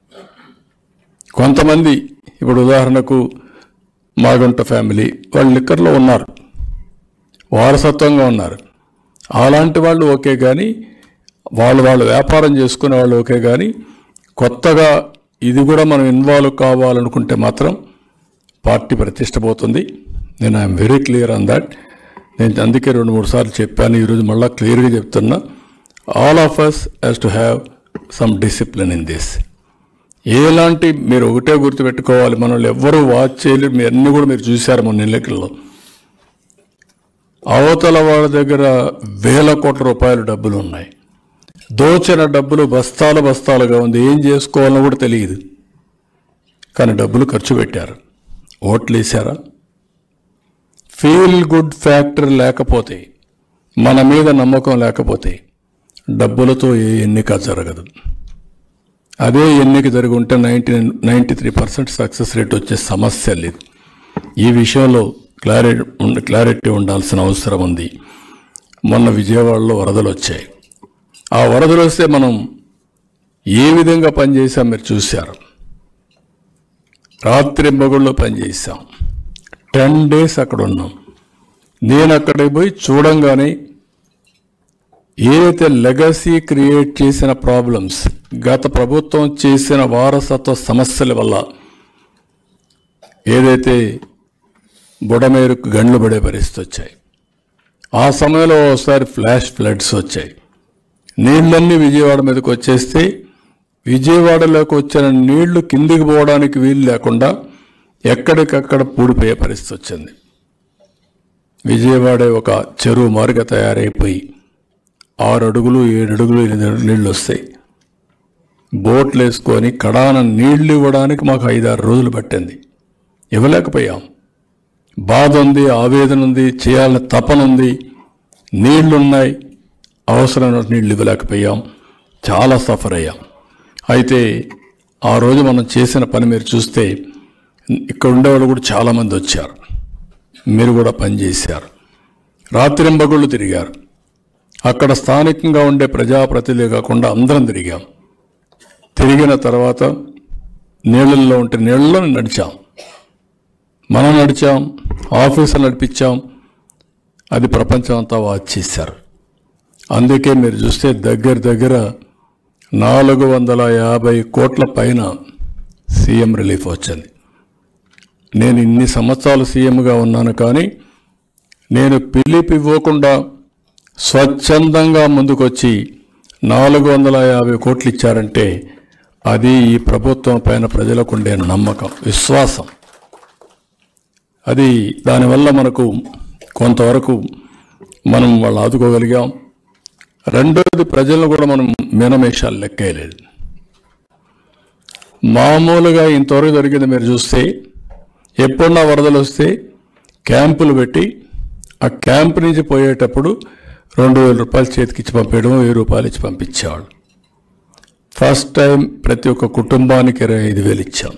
కొంతమంది ఇప్పుడు ఉదాహరణకు మాగుంట ఫ్యామిలీ వాళ్ళు లిక్కర్లో ఉన్నారు వారసత్వంగా ఉన్నారు అలాంటి వాళ్ళు ఓకే కానీ వాళ్ళు వాళ్ళు వ్యాపారం చేసుకునే వాళ్ళు ఓకే కానీ కొత్తగా ఇది కూడా మనం ఇన్వాల్వ్ కావాలనుకుంటే మాత్రం పార్టీ ప్రతిష్ట పోతుంది నేను I'm very clear on that నేను అందుకే రెండు మూడు సార్లు చెప్పాను ఈరోజు మళ్ళీ క్లియర్గా చెప్తున్నా all of us has to have some discipline in this ఎలాంటి మీరు ఒకటే గుర్తుపెట్టుకోవాలి మనల్ని ఎవ్వరూ వాచ్ చేయలేరు మీ అన్ని కూడా మీరు చూశారు మన ఎన్నికల్లో అవతల వాళ్ళ దగ్గర వేల కోట్ల రూపాయల డబ్బులు ఉన్నాయి దోచిన డబ్బులు బస్తాలు బస్తాలుగా ఉంది ఏం చేసుకోవాలో కూడా తెలియదు కానీ డబ్బులు ఖర్చు పెట్టారు ఓట్లు వేశారా ఫీల్ గుడ్ ఫ్యాక్టర్ లేకపోతే మన మీద నమ్మకం లేకపోతే డబ్బులతో ఏ ఎన్నిక జరగదు అదే ఎన్నిక జరిగి ఉంటే ninety ninety three percent success rate వచ్చే సమస్య లేదు ఈ విషయంలో క్లారిటీ క్లారిటీ ఉండాల్సిన అవసరం ఉంది మొన్న విజయవాడలో వరదలు వచ్చాయి ఆ వరదలు వస్తే మనం ఏ విధంగా పనిచేసాం మీరు చూశారు రాత్రి మొగుళ్ళు పనిచేసాం టెన్ డేస్ అక్కడ ఉన్నాం నేను అక్కడికి పోయి చూడంగానే ఏదైతే లెగసీ క్రియేట్ చేసిన ప్రాబ్లమ్స్ గత ప్రభుత్వం చేసిన వారసత్వ సమస్యల వల్ల ఏదైతే బుడమేరుకు గండ్లు పడే పరిస్థితి వచ్చాయి ఆ సమయంలో ఒకసారి ఫ్లాష్ ఫ్లడ్స్ వచ్చాయి నీళ్ళన్నీ విజయవాడ మీదకి వచ్చేస్తే విజయవాడలోకి వచ్చిన నీళ్లు కిందికి పోవడానికి వీలు లేకుండా ఎక్కడికక్కడ పూడిపోయే పరిస్థితి వచ్చింది విజయవాడ ఒక చెరువు మారుగా తయారైపోయి ఆరు అడుగులు ఏడు అడుగులు ఎనిమిది అడుగులు నీళ్ళు వస్తాయి బోట్లు వేసుకొని కడాన నీళ్లు ఇవ్వడానికి మాకు ఐదారు రోజులు పట్టింది ఇవ్వలేకపోయాం బాధ ఉంది ఆవేదన ఉంది చేయాలని తపన ఉంది నీళ్లున్నాయి అవసరమైన నీళ్లు ఇవ్వలేకపోయాం చాలా సఫర్ అయ్యాం అయితే ఆ రోజు మనం చేసిన పని మీరు చూస్తే ఇక్కడ ఉండేవాళ్ళు కూడా చాలామంది వచ్చారు మీరు కూడా పనిచేశారు రాత్రింబగుళ్ళు తిరిగారు అక్కడ స్థానికంగా ఉండే ప్రజాప్రతినిధులే కాకుండా అందరం తిరిగాం తిరిగిన తర్వాత నీళ్ళల్లో ఉంటే నీళ్ళలో నడిచాం మనం నడిచాం ఆఫీసులు నడిపించాం అది ప్రపంచం అంతా వాచ్ చేశారు అందుకే మీరు చూస్తే దగ్గర దగ్గర నాలుగు వందల యాభై కోట్ల పైన సీఎం రిలీఫ్ వచ్చింది నేను ఇన్ని సంవత్సరాలు సీఎంగా ఉన్నాను కానీ నేను పిలిపి ఇవ్వకుండా స్వచ్ఛందంగా ముందుకొచ్చి నాలుగు వందల యాభై కోట్లు ఇచ్చారంటే అది ఈ ప్రభుత్వం పైన ప్రజలకు ఉండే నమ్మకం విశ్వాసం అది దానివల్ల మనకు కొంతవరకు మనం వాళ్ళు ఆదుకోగలిగాం రెండోది ప్రజలను కూడా మనం మీనమేషాలు లెక్కేయలేదు మామూలుగా ఇంతవరకు జరిగింది మీరు చూస్తే ఎప్పుడన్నా వరదలు వస్తే క్యాంపులు పెట్టి ఆ క్యాంప్ నుంచి పోయేటప్పుడు రెండు వేల రూపాయలు చేతికి ఇచ్చి పంపేయడం వెయ్యి రూపాయలు ఇచ్చి పంపించేవాళ్ళు ఫస్ట్ టైం ప్రతి ఒక్క కుటుంబానికి ఇరవై ఐదు వేలు ఇచ్చాం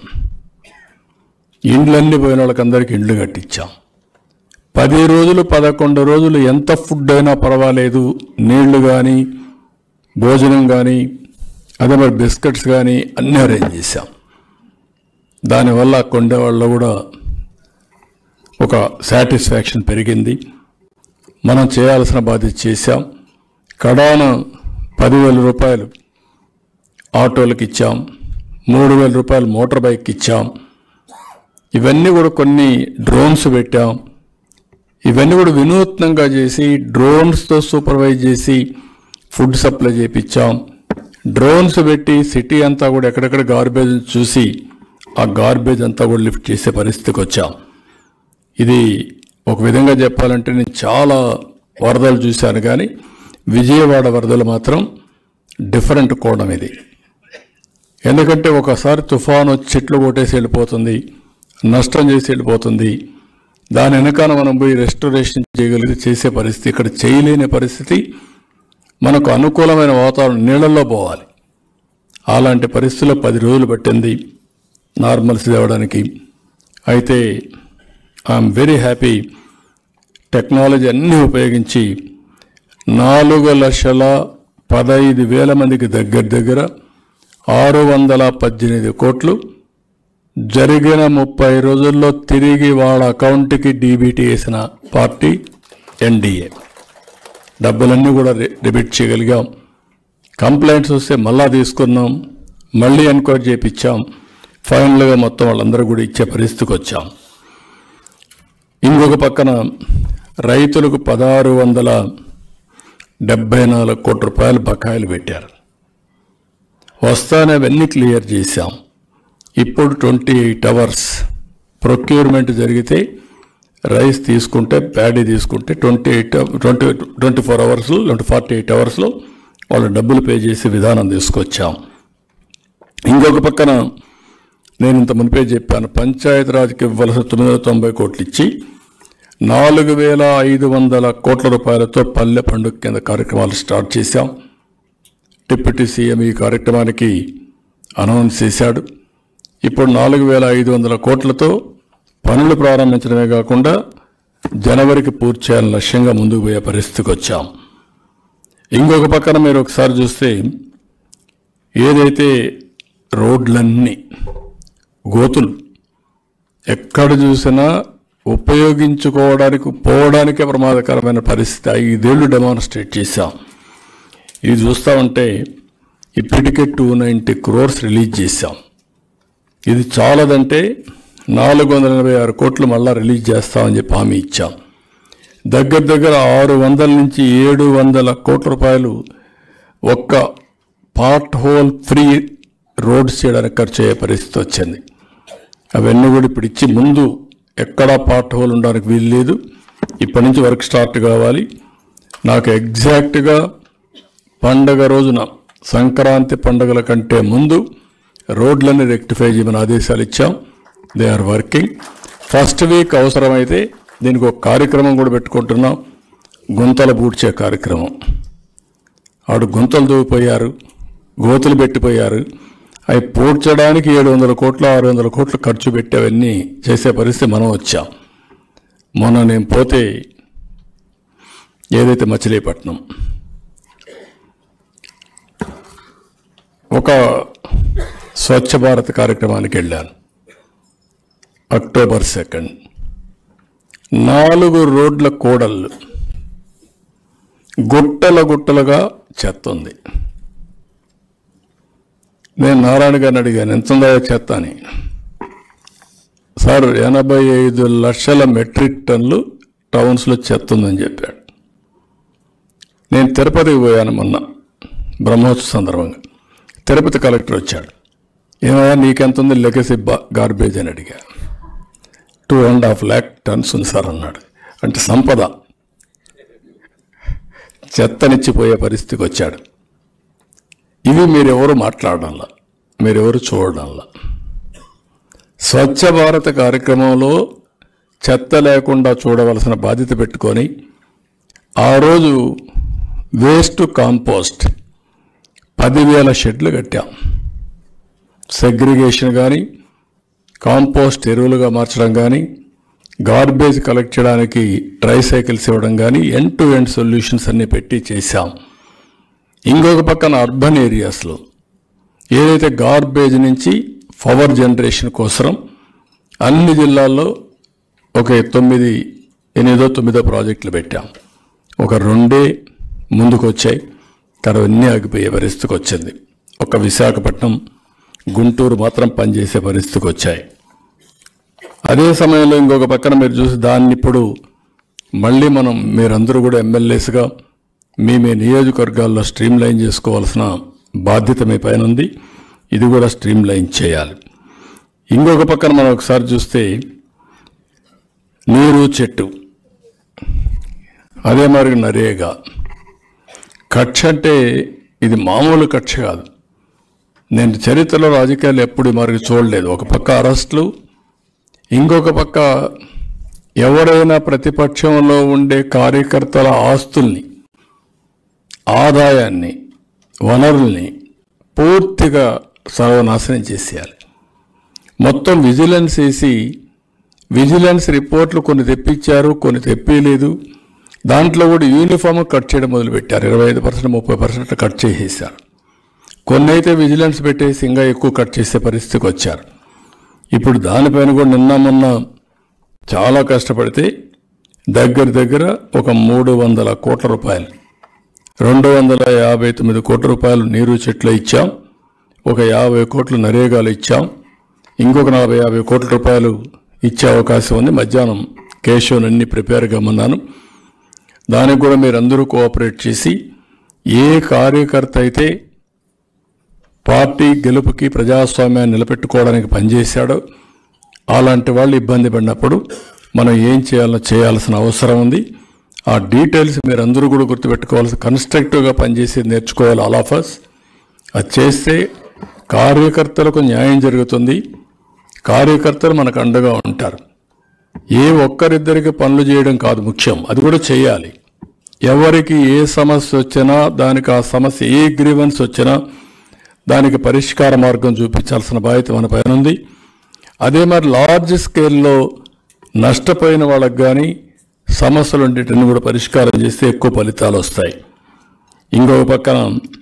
ఇండ్లన్నీ పోయిన వాళ్ళకందరికీ ఇండ్లు కట్టించాం పది రోజులు పదకొండు రోజులు ఎంత ఫుడ్ అయినా పర్వాలేదు నీళ్లు కానీ భోజనం కానీ అదే మరి బిస్కెట్స్ కానీ అన్నీ అరేంజ్ చేశాం దానివల్ల కొండే వాళ్ళు కూడా ఒక సాటిస్ఫాక్షన్ పెరిగింది మనం చేయాల్సిన బాధ్యత చేశాం కడాన పదివేల రూపాయలు ఆటోలకు ఇచ్చాం మూడు వేల రూపాయలు మోటార్ బైక్ ఇచ్చాం ఇవన్నీ కూడా కొన్ని డ్రోన్స్ పెట్టాం ఇవన్నీ కూడా వినూత్నంగా చేసి డ్రోన్స్తో సూపర్వైజ్ చేసి ఫుడ్ సప్లై చేయించాం డ్రోన్స్ పెట్టి సిటీ అంతా కూడా ఎక్కడెక్కడ గార్బేజ్ చూసి ఆ గార్బేజ్ అంతా కూడా లిఫ్ట్ చేసే పరిస్థితికి వచ్చాం ఇది ఒక విధంగా చెప్పాలంటే నేను చాలా వరదలు చూశాను కానీ విజయవాడ వరదలు మాత్రం డిఫరెంట్ కోణం ఇది ఎందుకంటే ఒకసారి తుఫాను వచ్చి చెట్లు కొట్టేసి వెళ్ళిపోతుంది నష్టం చేసి వెళ్ళిపోతుంది దాని వెనకాల మనం పోయి రెస్టోరేషన్ చేయగలిగి చేసే పరిస్థితి ఇక్కడ చేయలేని పరిస్థితి మనకు అనుకూలమైన వాతావరణం నీళ్ళల్లో పోవాలి అలాంటి పరిస్థితుల్లో పది రోజులు పట్టింది నార్మల్స్ తేవడానికి అయితే ఐఎమ్ వెరీ హ్యాపీ టెక్నాలజీ అన్నీ ఉపయోగించి నాలుగు లక్షల పదహైదు వేల మందికి దగ్గర దగ్గర ఆరు వందల పద్దెనిమిది కోట్లు జరిగిన ముప్పై రోజుల్లో తిరిగి వాళ్ళ అకౌంట్కి డీబీటీ వేసిన పార్టీ ఎన్డీఏ డబ్బులన్నీ కూడా డెబిట్ చేయగలిగాం కంప్లైంట్స్ వస్తే మళ్ళా తీసుకున్నాం మళ్ళీ ఎంక్వైరీ చేయించాం ఫైనల్గా మొత్తం వాళ్ళందరూ కూడా ఇచ్చే పరిస్థితికి వచ్చాం ఇంకొక పక్కన రైతులకు పదహారు వందల డెబ్బై నాలుగు కోట్ల రూపాయలు బకాయిలు పెట్టారు వస్తానే అవన్నీ క్లియర్ చేశాం ఇప్పుడు ట్వంటీ ఎయిట్ అవర్స్ ప్రొక్యూర్మెంట్ జరిగితే రైస్ తీసుకుంటే ప్యాడీ తీసుకుంటే twenty eight twenty twenty four అవర్స్లో లేదంటే ఫార్టీ ఎయిట్ అవర్స్లో వాళ్ళు డబ్బులు పే చేసే విధానం తీసుకొచ్చాం ఇంకొక పక్కన నేను ఇంత మునిపే చెప్పాను పంచాయతీరాజ్కి ఇవ్వాల్సిన తొమ్మిది వందల తొంభై కోట్లు ఇచ్చి నాలుగు వేల ఐదు వందల కోట్ల రూపాయలతో పల్లె పండుగ కింద కార్యక్రమాలు స్టార్ట్ చేశాం డిప్యూటీ సీఎం ఈ కార్యక్రమానికి అనౌన్స్ చేశాడు ఇప్పుడు నాలుగు వేల ఐదు వందల కోట్లతో పనులు ప్రారంభించడమే కాకుండా జనవరికి పూర్తి చేయాలని లక్ష్యంగా ముందుకు పోయే పరిస్థితికి వచ్చాం ఇంకొక పక్కన మీరు ఒకసారి చూస్తే ఏదైతే రోడ్లన్నీ గోతులు ఎక్కడ చూసినా ఉపయోగించుకోవడానికి పోవడానికే ప్రమాదకరమైన పరిస్థితి ఐదేళ్లు డెమాన్స్ట్రేట్ చేశాం ఇది చూస్తా ఉంటే ఇప్పటికే టూ నైంటీ క్రోర్స్ రిలీజ్ చేశాం ఇది చాలదంటే నాలుగు వందల ఎనభై ఆరు కోట్లు మళ్ళా రిలీజ్ చేస్తామని చెప్పి హామీ ఇచ్చాం దగ్గర దగ్గర ఆరు వందల నుంచి ఏడు వందల కోట్ల రూపాయలు ఒక్క పార్ట్ హోల్ ఫ్రీ రోడ్స్ చేయడానికి ఖర్చు అయ్యే పరిస్థితి వచ్చింది అవన్నీ కూడా ఇప్పుడు ఇచ్చి ముందు ఎక్కడా పార్ట్ హోల్ ఉండడానికి వీలు లేదు ఇప్పటి నుంచి వర్క్ స్టార్ట్ కావాలి నాకు ఎగ్జాక్ట్గా పండగ రోజున సంక్రాంతి పండుగల కంటే ముందు రోడ్లన్నీ రెక్టిఫై చేయమని ఆదేశాలు ఇచ్చాం they are working first week అవసరమైతే దీనికి ఒక కార్యక్రమం కూడా పెట్టుకుంటున్నాం గుంతలు పూడ్చే కార్యక్రమం ఆడు గుంతలు దూగిపోయారు గోతులు పెట్టిపోయారు అవి పూడ్చడానికి ఏడు వందల కోట్లు ఆరు వందల కోట్లు ఖర్చు పెట్టి అవన్నీ చేసే పరిస్థితి మనం వచ్చాం మొన్న నేను పోతే ఏదైతే మచిలీపట్నం ఒక స్వచ్ఛ భారత్ కార్యక్రమానికి వెళ్ళాను అక్టోబర్ సెకండ్ నాలుగు రోడ్ల కూడళ్ళు గుట్టల గుట్టలుగా చెత్త ఉంది నేను నారాయణ గారిని అడిగాను ఎంత ఉందా చెత్త అని సార్ ఎనభై ఐదు లక్షల మెట్రిక్ టన్నులు టౌన్స్లో చెత్త ఉందని చెప్పాడు నేను తిరుపతికి పోయాను మొన్న బ్రహ్మోత్సవ సందర్భంగా తిరుపతి కలెక్టర్ వచ్చాడు ఏమయ్యా నీకెంత ఉంది లెగసీ గార్బేజ్ అని అడిగా two and half lakh tons ఉంది సార్ అన్నాడు అంటే సంపద చెత్తనిచ్చిపోయే పరిస్థితికి వచ్చాడు ఇవి మీరెవరు మాట్లాడడంలా మీరెవరు చూడడంలా స్వచ్ఛ భారత్ కార్యక్రమంలో చెత్త లేకుండా చూడవలసిన బాధ్యత పెట్టుకొని ఆ రోజు వేస్ట్ కాంపోస్ట్ పదివేల షెడ్లు కట్టాం సెగ్రిగేషన్ కానీ కాంపోస్ట్ ఎరువులుగా మార్చడం కానీ గార్బేజ్ కలెక్ట్ చేయడానికి ట్రై సైకిల్స్ ఇవ్వడం కానీ ఎండ్ టు ఎండ్ సొల్యూషన్స్ అన్ని పెట్టి చేశాం ఇంకొక పక్కన అర్బన్ ఏరియాస్లో ఏదైతే గార్బేజ్ నుంచి పవర్ జనరేషన్ కోసం అన్ని జిల్లాల్లో ఒక తొమ్మిది ఎనిమిదో తొమ్మిదో ప్రాజెక్టులు పెట్టాం ఒక రెండే ముందుకు వచ్చాయి తర్వాత అన్నీ ఆగిపోయే పరిస్థితికి వచ్చింది ఒక విశాఖపట్నం గుంటూరు మాత్రం పనిచేసే పరిస్థితికి వచ్చాయి అదే సమయంలో ఇంకొక పక్కన మీరు చూసి దాన్ని ఇప్పుడు మళ్ళీ మనం మీరందరూ కూడా ఎమ్మెల్యేస్గా మీ మీ నియోజకవర్గాల్లో స్ట్రీమ్ లైన్ చేసుకోవాల్సిన బాధ్యత మీ పైన ఉంది ఇది కూడా స్ట్రీమ్ లైన్ చేయాలి ఇంకొక పక్కన మనం ఒకసారి చూస్తే నీరు చెట్టు అదే మరి నరేగా కక్ష అంటే ఇది మామూలు కక్ష కాదు నేను చరిత్రలో రాజకీయాలు ఎప్పుడు మరి చూడలేదు ఒక పక్క అరెస్టులు ఇంకొక పక్క ఎవరైనా ప్రతిపక్షంలో ఉండే కార్యకర్తల ఆస్తుల్ని ఆదాయాన్ని వనరుల్ని పూర్తిగా సర్వనాశనం చేసేయాలి మొత్తం విజిలెన్స్ వేసి విజిలెన్స్ రిపోర్ట్లు కొన్ని తెప్పించారు కొన్ని తెప్పిలేదు దాంట్లో కూడా యూనిఫామ్ కట్ చేయడం మొదలుపెట్టారు ఇరవై ఐదు పర్సెంట్ ముప్పై పర్సెంట్ కట్ చేసేసారు కొన్ని అయితే విజిలెన్స్ పెట్టేసి ఇంకా ఎక్కువ కట్ చేసే పరిస్థితికి వచ్చారు ఇప్పుడు దానిపైన కూడా నిన్న మొన్న చాలా కష్టపడితే దగ్గర దగ్గర ఒక మూడు వందల కోట్ల రూపాయలు రెండు వందల యాభై తొమ్మిది కోట్ల రూపాయలు నీరు చెట్లు ఇచ్చాం ఒక యాభై కోట్లు నరేగాలు ఇచ్చాం ఇంకొక నలభై యాభై కోట్ల రూపాయలు ఇచ్చే అవకాశం ఉంది మధ్యాహ్నం కేశవన్ అన్ని ప్రిపేర్గా ఉన్నాను దానికి కూడా మీరు అందరూ కోఆపరేట్ చేసి ఏ కార్యకర్త అయితే పార్టీ గెలుపుకి ప్రజాస్వామ్యాన్ని నిలబెట్టుకోవడానికి పనిచేశాడో అలాంటి వాళ్ళు ఇబ్బంది పడినప్పుడు మనం ఏం చేయాలో చేయాల్సిన అవసరం ఉంది ఆ డీటెయిల్స్ మీరు అందరూ కూడా గుర్తుపెట్టుకోవాల్సి కన్స్ట్రక్టివ్గా పనిచేసేది నేర్చుకోవాలి ఆల్ ఆఫ్ అస్ అది చేస్తే కార్యకర్తలకు న్యాయం జరుగుతుంది కార్యకర్తలు మనకు అండగా ఉంటారు ఏ ఒక్కరిద్దరికి పనులు చేయడం కాదు ముఖ్యం అది కూడా చేయాలి ఎవరికి ఏ సమస్య వచ్చినా దానికి ఆ సమస్య ఏ గ్రీవెన్స్ వచ్చినా దానికి పరిష్కార మార్గం చూపించాల్సిన బాధ్యత మన పైన ఉంది అదే మరి లార్జ్ స్కేల్లో నష్టపోయిన వాళ్ళకి కానీ సమస్యలు ఉండేటన్ని కూడా పరిష్కారం చేస్తే ఎక్కువ ఫలితాలు వస్తాయి ఇంకొక పక్కన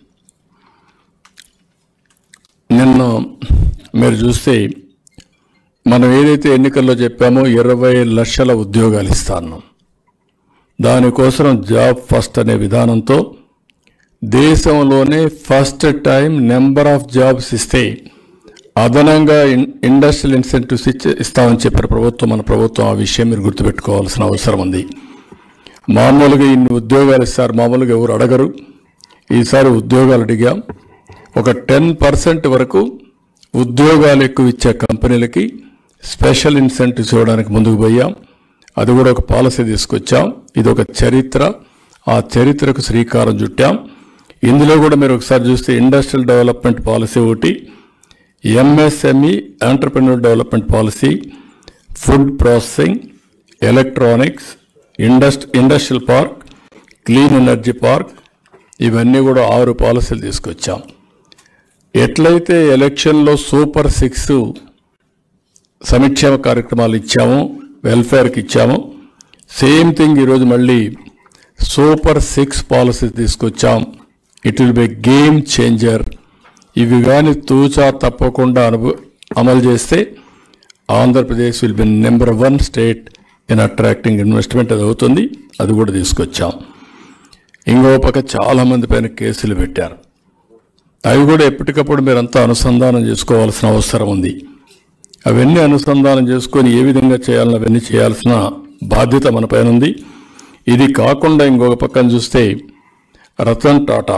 నిన్న మీరు చూస్తే మనం ఏదైతే ఎన్నికల్లో చెప్పామో ఇరవై లక్షల ఉద్యోగాలు ఇస్తాను దానికోసం జాబ్ ఫస్ట్ అనే విధానంతో దేశంలోనే first time number of jobs ఇస్తే అదనంగా ఇన్ ఇండస్ట్రియల్ ఇన్సెంటివ్స్ ఇచ్చి ఇస్తామని చెప్పారు ప్రభుత్వం మన ప్రభుత్వం ఆ విషయం మీరు గుర్తుపెట్టుకోవాల్సిన అవసరం ఉంది మామూలుగా ఇన్ని ఉద్యోగాలు ఇస్తారు మామూలుగా ఎవరు అడగరు ఈసారి ఉద్యోగాలు అడిగాం ఒక టెన్ పర్సెంట్ వరకు ఉద్యోగాలు ఎక్కువ ఇచ్చే కంపెనీలకి స్పెషల్ ఇన్సెంటివ్స్ ఇవ్వడానికి ముందుకు పోయాం అది కూడా ఒక పాలసీ తీసుకొచ్చాం ఇది ఒక చరిత్ర ఆ చరిత్రకు శ్రీకారం చుట్టాం ఇందులో కూడా మీరు ఒకసారి చూస్తే ఇండస్ట్రియల్ డెవలప్మెంట్ పాలసీ ఒకటి MSME entrepreneur development policy food processing electronics industry industrial park clean energy park ఇవన్నీ కూడా ఆరు పాలసీలు తీసుకొచ్చాం ఎట్లయితే ఎలక్షన్లో సూపర్ సిక్స్ సంక్షేమ కార్యక్రమాలు ఇచ్చామో వెల్ఫేర్కి ఇచ్చామో సేమ్ థింగ్ ఈరోజు మళ్ళీ సూపర్ సిక్స్ పాలసీ తీసుకొచ్చాం it will be game changer ఇవి కానీ తూచా తప్పకుండా అనుభ అమలు చేస్తే Andhra Pradesh will be number one state in attracting investment అది అవుతుంది అది కూడా తీసుకొచ్చాం ఇంకో పక్క చాలా మంది పైన కేసులు పెట్టారు అవి కూడా ఎప్పటికప్పుడు మీరంతా అనుసంధానం చేసుకోవాల్సిన అవసరం ఉంది అవన్నీ అనుసంధానం చేసుకొని ఏ విధంగా చేయాలని అవన్నీ చేయాల్సిన బాధ్యత మన పైన ఉంది ఇది కాకుండా ఇంకొక పక్కన చూస్తే రతన్ టాటా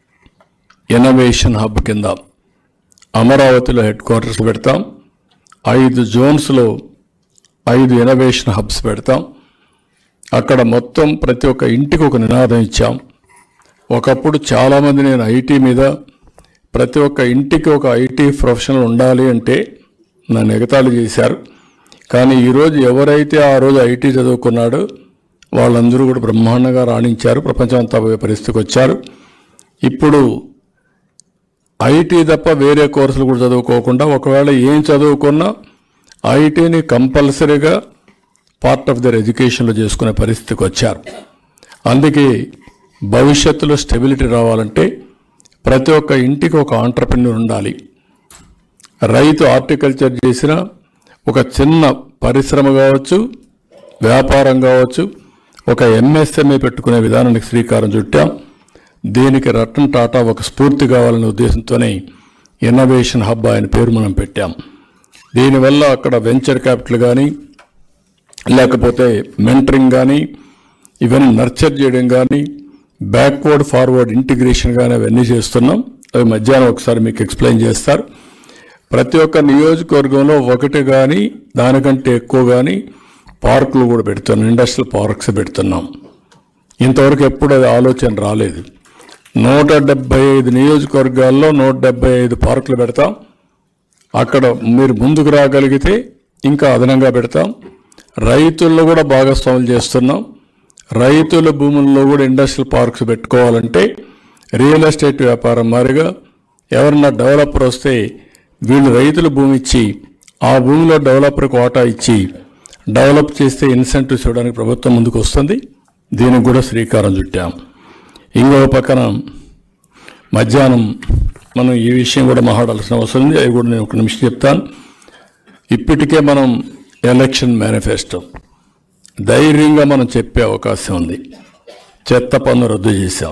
ఇన్నోవేషన్ హబ్ కింద అమరావతిలో హెడ్ క్వార్టర్స్ పెడతాం ఐదు జోన్స్లో ఐదు ఇన్నోవేషన్ హబ్స్ పెడతాం అక్కడ మొత్తం ప్రతి ఒక్క ఇంటికి ఒక నినాదం ఇచ్చాం ఒకప్పుడు చాలామంది నేను ఐటీ మీద ప్రతి ఒక్క ఇంటికి ఒక ఐటీ ప్రొఫెషనల్ ఉండాలి అంటే నన్ను ఎగతాళి చేశారు కానీ ఈరోజు ఎవరైతే ఆ రోజు ఐటీ చదువుకున్నాడో వాళ్ళందరూ కూడా బ్రహ్మాండంగా రాణించారు ప్రపంచం అంతా పోయే పరిస్థితికి వచ్చారు ఇప్పుడు ఐటీ తప్ప వేరే కోర్సులు కూడా చదువుకోకుండా ఒకవేళ ఏం చదువుకున్నా ఐటీని కంపల్సరీగా పార్ట్ ఆఫ్ దర్ ఎడ్యుకేషన్లో చేసుకునే పరిస్థితికి వచ్చారు అందుకే భవిష్యత్తులో స్టెబిలిటీ రావాలంటే ప్రతి ఒక్క ఇంటికి ఒక ఆంటర్ప్రెన్యూర్ ఉండాలి రైతు హార్టికల్చర్ చేసిన ఒక చిన్న పరిశ్రమ కావచ్చు వ్యాపారం కావచ్చు ఒక ఎంఎస్ఎంఏ పెట్టుకునే విధానానికి శ్రీకారం చుట్టాం దీనికి రతన్ టాటా ఒక స్ఫూర్తి కావాలనే ఉద్దేశంతోనే ఇన్నోవేషన్ హబ్ ఆయన పేరు మనం పెట్టాం దీనివల్ల అక్కడ వెంచర్ క్యాపిటల్ కానీ లేకపోతే మెంటరింగ్ కానీ ఇవన్నీ నర్చర్ చేయడం కానీ బ్యాక్వర్డ్ ఫార్వర్డ్ ఇంటిగ్రేషన్ కానీ అవన్నీ చేస్తున్నాం అవి మధ్యాహ్నం ఒకసారి మీకు ఎక్స్ప్లెయిన్ చేస్తారు ప్రతి ఒక్క నియోజకవర్గంలో ఒకటి కానీ దానికంటే ఎక్కువ కానీ పార్కులు కూడా పెడుతున్నాం ఇండస్ట్రియల్ పార్క్స్ పెడుతున్నాం ఇంతవరకు ఎప్పుడు అది ఆలోచన రాలేదు నూట డెబ్బై ఐదు నియోజకవర్గాల్లో నూట డెబ్బై ఐదు పార్కులు పెడతాం అక్కడ మీరు ముందుకు రాగలిగితే ఇంకా అదనంగా పెడతాం రైతుల్లో కూడా భాగస్వాములు చేస్తున్నాం రైతుల భూముల్లో కూడా ఇండస్ట్రియల్ పార్క్స్ పెట్టుకోవాలంటే రియల్ ఎస్టేట్ వ్యాపారం మారిగా ఎవరన్నా డెవలపర్ వస్తే వీళ్ళు రైతుల భూమి ఇచ్చి ఆ భూమిలో డెవలపర్కి వాటా ఇచ్చి డెవలప్ చేస్తే ఇన్సెంటివ్స్ ఇవ్వడానికి ప్రభుత్వం ముందుకు వస్తుంది దీనికి కూడా శ్రీకారం చుట్టాం ఇంకో పక్కన మధ్యాహ్నం మనం ఈ విషయం కూడా మాట్లాడాల్సిన అవసరం ఉంది అవి కూడా నేను ఒక నిమిషం చెప్తాను ఇప్పటికే మనం ఎలక్షన్ మేనిఫెస్టో ధైర్యంగా మనం చెప్పే అవకాశం ఉంది చెత్త పన్ను రద్దు చేశాం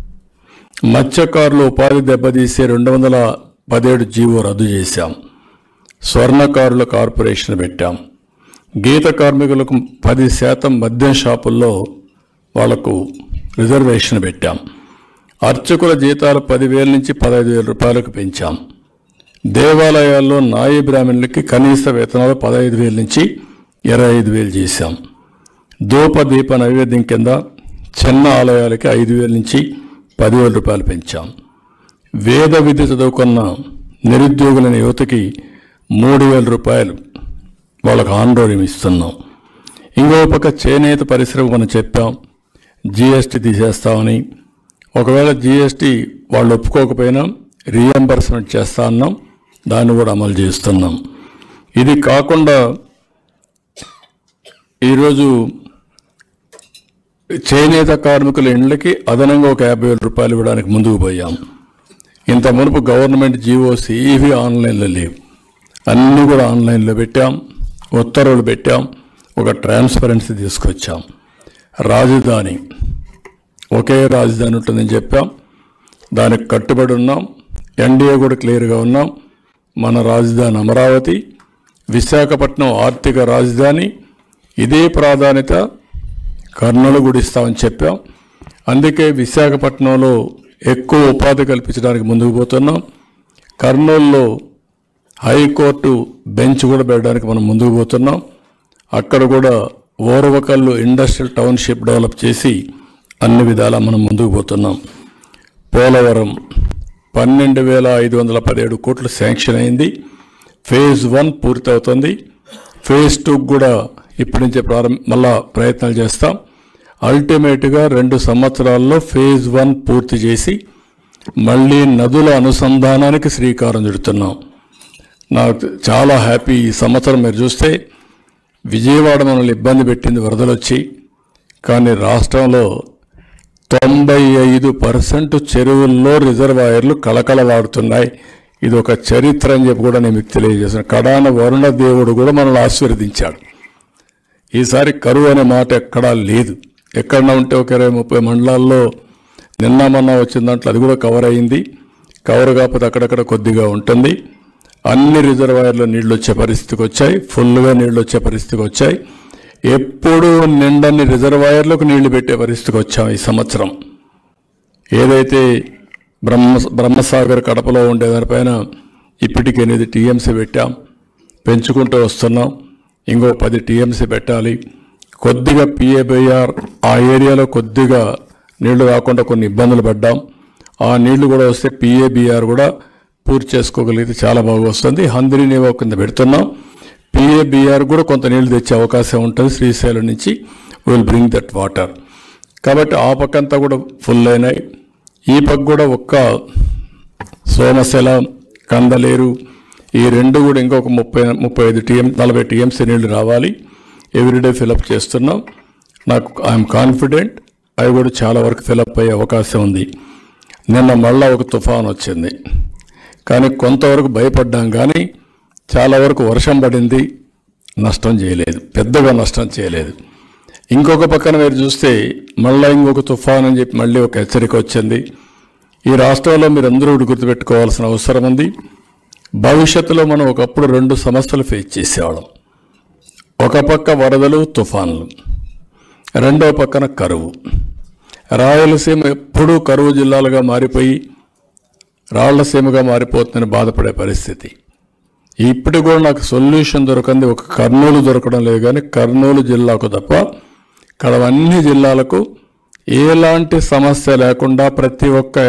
మత్స్యకారులు ఉపాధి దెబ్బతీసే రెండు వందల పదిహేడు జీవో రద్దు చేశాం స్వర్ణకారుల కార్పొరేషన్ పెట్టాం గీత కార్మికులకు పది శాతం మద్యం షాపుల్లో వాళ్లకు రిజర్వేషన్ పెట్టాం అర్చకుల జీతాలు పదివేల నుంచి పదహైదు వేల రూపాయలకు పెంచాం దేవాలయాల్లో నాయి బ్రాహ్మణులకి కనీస వేతనాలు పదహైదు వేల నుంచి ఇరవై ఐదు వేలు చేశాం ధూప దీప నైవేద్యం కింద చిన్న ఆలయాలకి ఐదు వేల నుంచి పదివేల రూపాయలు పెంచాం వేద విద్య చదువుకున్న నిరుద్యోగులైన యువతకి మూడు వేల రూపాయలు వాళ్ళకు ఆందోళన ఇస్తున్నాం ఇంకో పక్క చేనేత పరిశ్రమ మనం చెప్పాం జిఎస్టీ తీసేస్తామని ఒకవేళ జిఎస్టీ వాళ్ళు ఒప్పుకోకపోయినా రీఎంబర్స్మెంట్ చేస్తా అన్నాం దాన్ని కూడా అమలు చేస్తున్నాం ఇది కాకుండా ఈరోజు చేనేత కార్మికుల ఇండ్లకి అదనంగా ఒక యాభై వేల రూపాయలు ఇవ్వడానికి ముందుకు పోయాం ఇంత మునుపు గవర్నమెంట్ జీవోస్ ఏవి ఆన్లైన్లో లేవు అన్నీ కూడా ఆన్లైన్లో పెట్టాం ఉత్తర్వులు పెట్టాం ఒక ట్రాన్స్పరెన్సీ తీసుకొచ్చాం రాజధాని ఒకే రాజధాని ఉంటుందని చెప్పాం దానికి కట్టుబడి ఉన్నాం ఎన్డీఏ కూడా క్లియర్గా ఉన్నాం మన రాజధాని అమరావతి విశాఖపట్నం ఆర్థిక రాజధాని ఇదే ప్రాధాన్యత కర్నూలు కూడా ఇస్తామని చెప్పాం అందుకే విశాఖపట్నంలో ఎక్కువ ఉపాధి కల్పించడానికి ముందుకు పోతున్నాం కర్నూలులో హైకోర్టు బెంచ్ కూడా పెట్టడానికి మనం ముందుకు పోతున్నాం అక్కడ కూడా ఓరవకల్లు ఇండస్ట్రియల్ టౌన్షిప్ డెవలప్ చేసి అన్ని విధాలా మనం ముందుకు పోతున్నాం పోలవరం పన్నెండు వేల ఐదు వందల పదిహేడు కోట్లు శాంక్షన్ అయింది ఫేజ్ వన్ పూర్తవుతుంది ఫేజ్ టూ కూడా ఇప్పటి నుంచే ప్రారంభ మళ్ళా ప్రయత్నాలు చేస్తాం అల్టిమేట్గా రెండు సంవత్సరాల్లో ఫేజ్ వన్ పూర్తి చేసి మళ్ళీ నదుల అనుసంధానానికి శ్రీకారం చుడుతున్నాం నాకు చాలా హ్యాపీ ఈ సంవత్సరం మీరు చూస్తే విజయవాడ మనల్ని ఇబ్బంది పెట్టింది వరదలు వచ్చి కానీ రాష్ట్రంలో తొంభై ఐదు పర్సెంట్ చెరువుల్లో రిజర్వాయర్లు కలకలలాడుతున్నాయి ఇది ఒక చరిత్ర అని చెప్పి కూడా నేను మీకు తెలియజేశాను కడాన వరుణ దేవుడు కూడా మనల్ని ఆశీర్వదించాడు ఈసారి కరువు అనే మాట ఎక్కడా లేదు ఎక్కడన్నా ఉంటే ఒక ఇరవై ముప్పై మండలాల్లో నిన్న మొన్న వచ్చిన దాంట్లో అది కూడా కవర్ అయింది కవర్ కాకపోతే అక్కడక్కడ కొద్దిగా ఉంటుంది అన్ని రిజర్వాయర్లో నీళ్లు వచ్చే పరిస్థితికి వచ్చాయి ఫుల్గా నీళ్లు వచ్చే పరిస్థితికి వచ్చాయి ఎప్పుడు నిండని రిజర్వాయర్లకు నీళ్లు పెట్టే పరిస్థితికి వచ్చాం ఈ సంవత్సరం ఏదైతే బ్రహ్మ బ్రహ్మసాగర్ కడపలో ఉండే దానిపైన ఇప్పటికి ఎనిమిది టీఎంసీ పెట్టాం పెంచుకుంటూ వస్తున్నాం ఇంకో పది టీఎంసీ పెట్టాలి కొద్దిగా పిఏబిఆర్ ఆ ఏరియాలో కొద్దిగా నీళ్లు రాకుండా కొన్ని ఇబ్బందులు పడ్డాం ఆ నీళ్లు కూడా వస్తే పిఏబిఆర్ కూడా పూర్తి చేసుకోగలిగితే చాలా బాగా వస్తుంది హంద్రీ నీవో కింద పెడుతున్నాం పిఏబిఆర్ కూడా కొంత నీళ్లు తెచ్చే అవకాశం ఉంటుంది శ్రీశైలం నుంచి విల్ బ్రింగ్ దట్ వాటర్ కాబట్టి ఆ పక్కంతా కూడా ఫుల్ అయినాయి ఈ పక్క కూడా ఒక్క సోమశిల కందలేరు ఈ రెండు కూడా ఇంకొక ముప్పై ముప్పై ఐదు టీఎం నలభై టీఎంసీ నీళ్లు రావాలి ఎవ్రీడే ఫిలప్ చేస్తున్నాం నాకు ఐఎమ్ కాన్ఫిడెంట్ అవి కూడా చాలా వరకు ఫిలప్ అయ్యే అవకాశం ఉంది నిన్న మళ్ళా ఒక తుఫాన్ వచ్చింది కానీ కొంతవరకు భయపడ్డాం కానీ చాలా వరకు వర్షం పడింది నష్టం చేయలేదు పెద్దగా నష్టం చేయలేదు ఇంకొక పక్కన మీరు చూస్తే మళ్ళీ ఇంకొక తుఫాన్ అని చెప్పి మళ్ళీ ఒక హెచ్చరిక వచ్చింది ఈ రాష్ట్రంలో మీరు అందరూ ఒకటి గుర్తుపెట్టుకోవాల్సిన అవసరం ఉంది భవిష్యత్తులో మనం ఒకప్పుడు రెండు సమస్యలు ఫేస్ చేసేవాళ్ళం ఒక పక్క వరదలు తుఫాన్లు రెండో పక్కన కరువు రాయలసీమ ఎప్పుడూ కరువు జిల్లాలుగా మారిపోయి రాళ్లసీమగా మారిపోతుందని బాధపడే పరిస్థితి ఇప్పుడు కూడా నాకు సొల్యూషన్ దొరకంది ఒక కర్నూలు దొరకడం లేదు కానీ కర్నూలు జిల్లాకు తప్ప ఇక్కడ అన్ని జిల్లాలకు ఎలాంటి సమస్య లేకుండా ప్రతి ఒక్క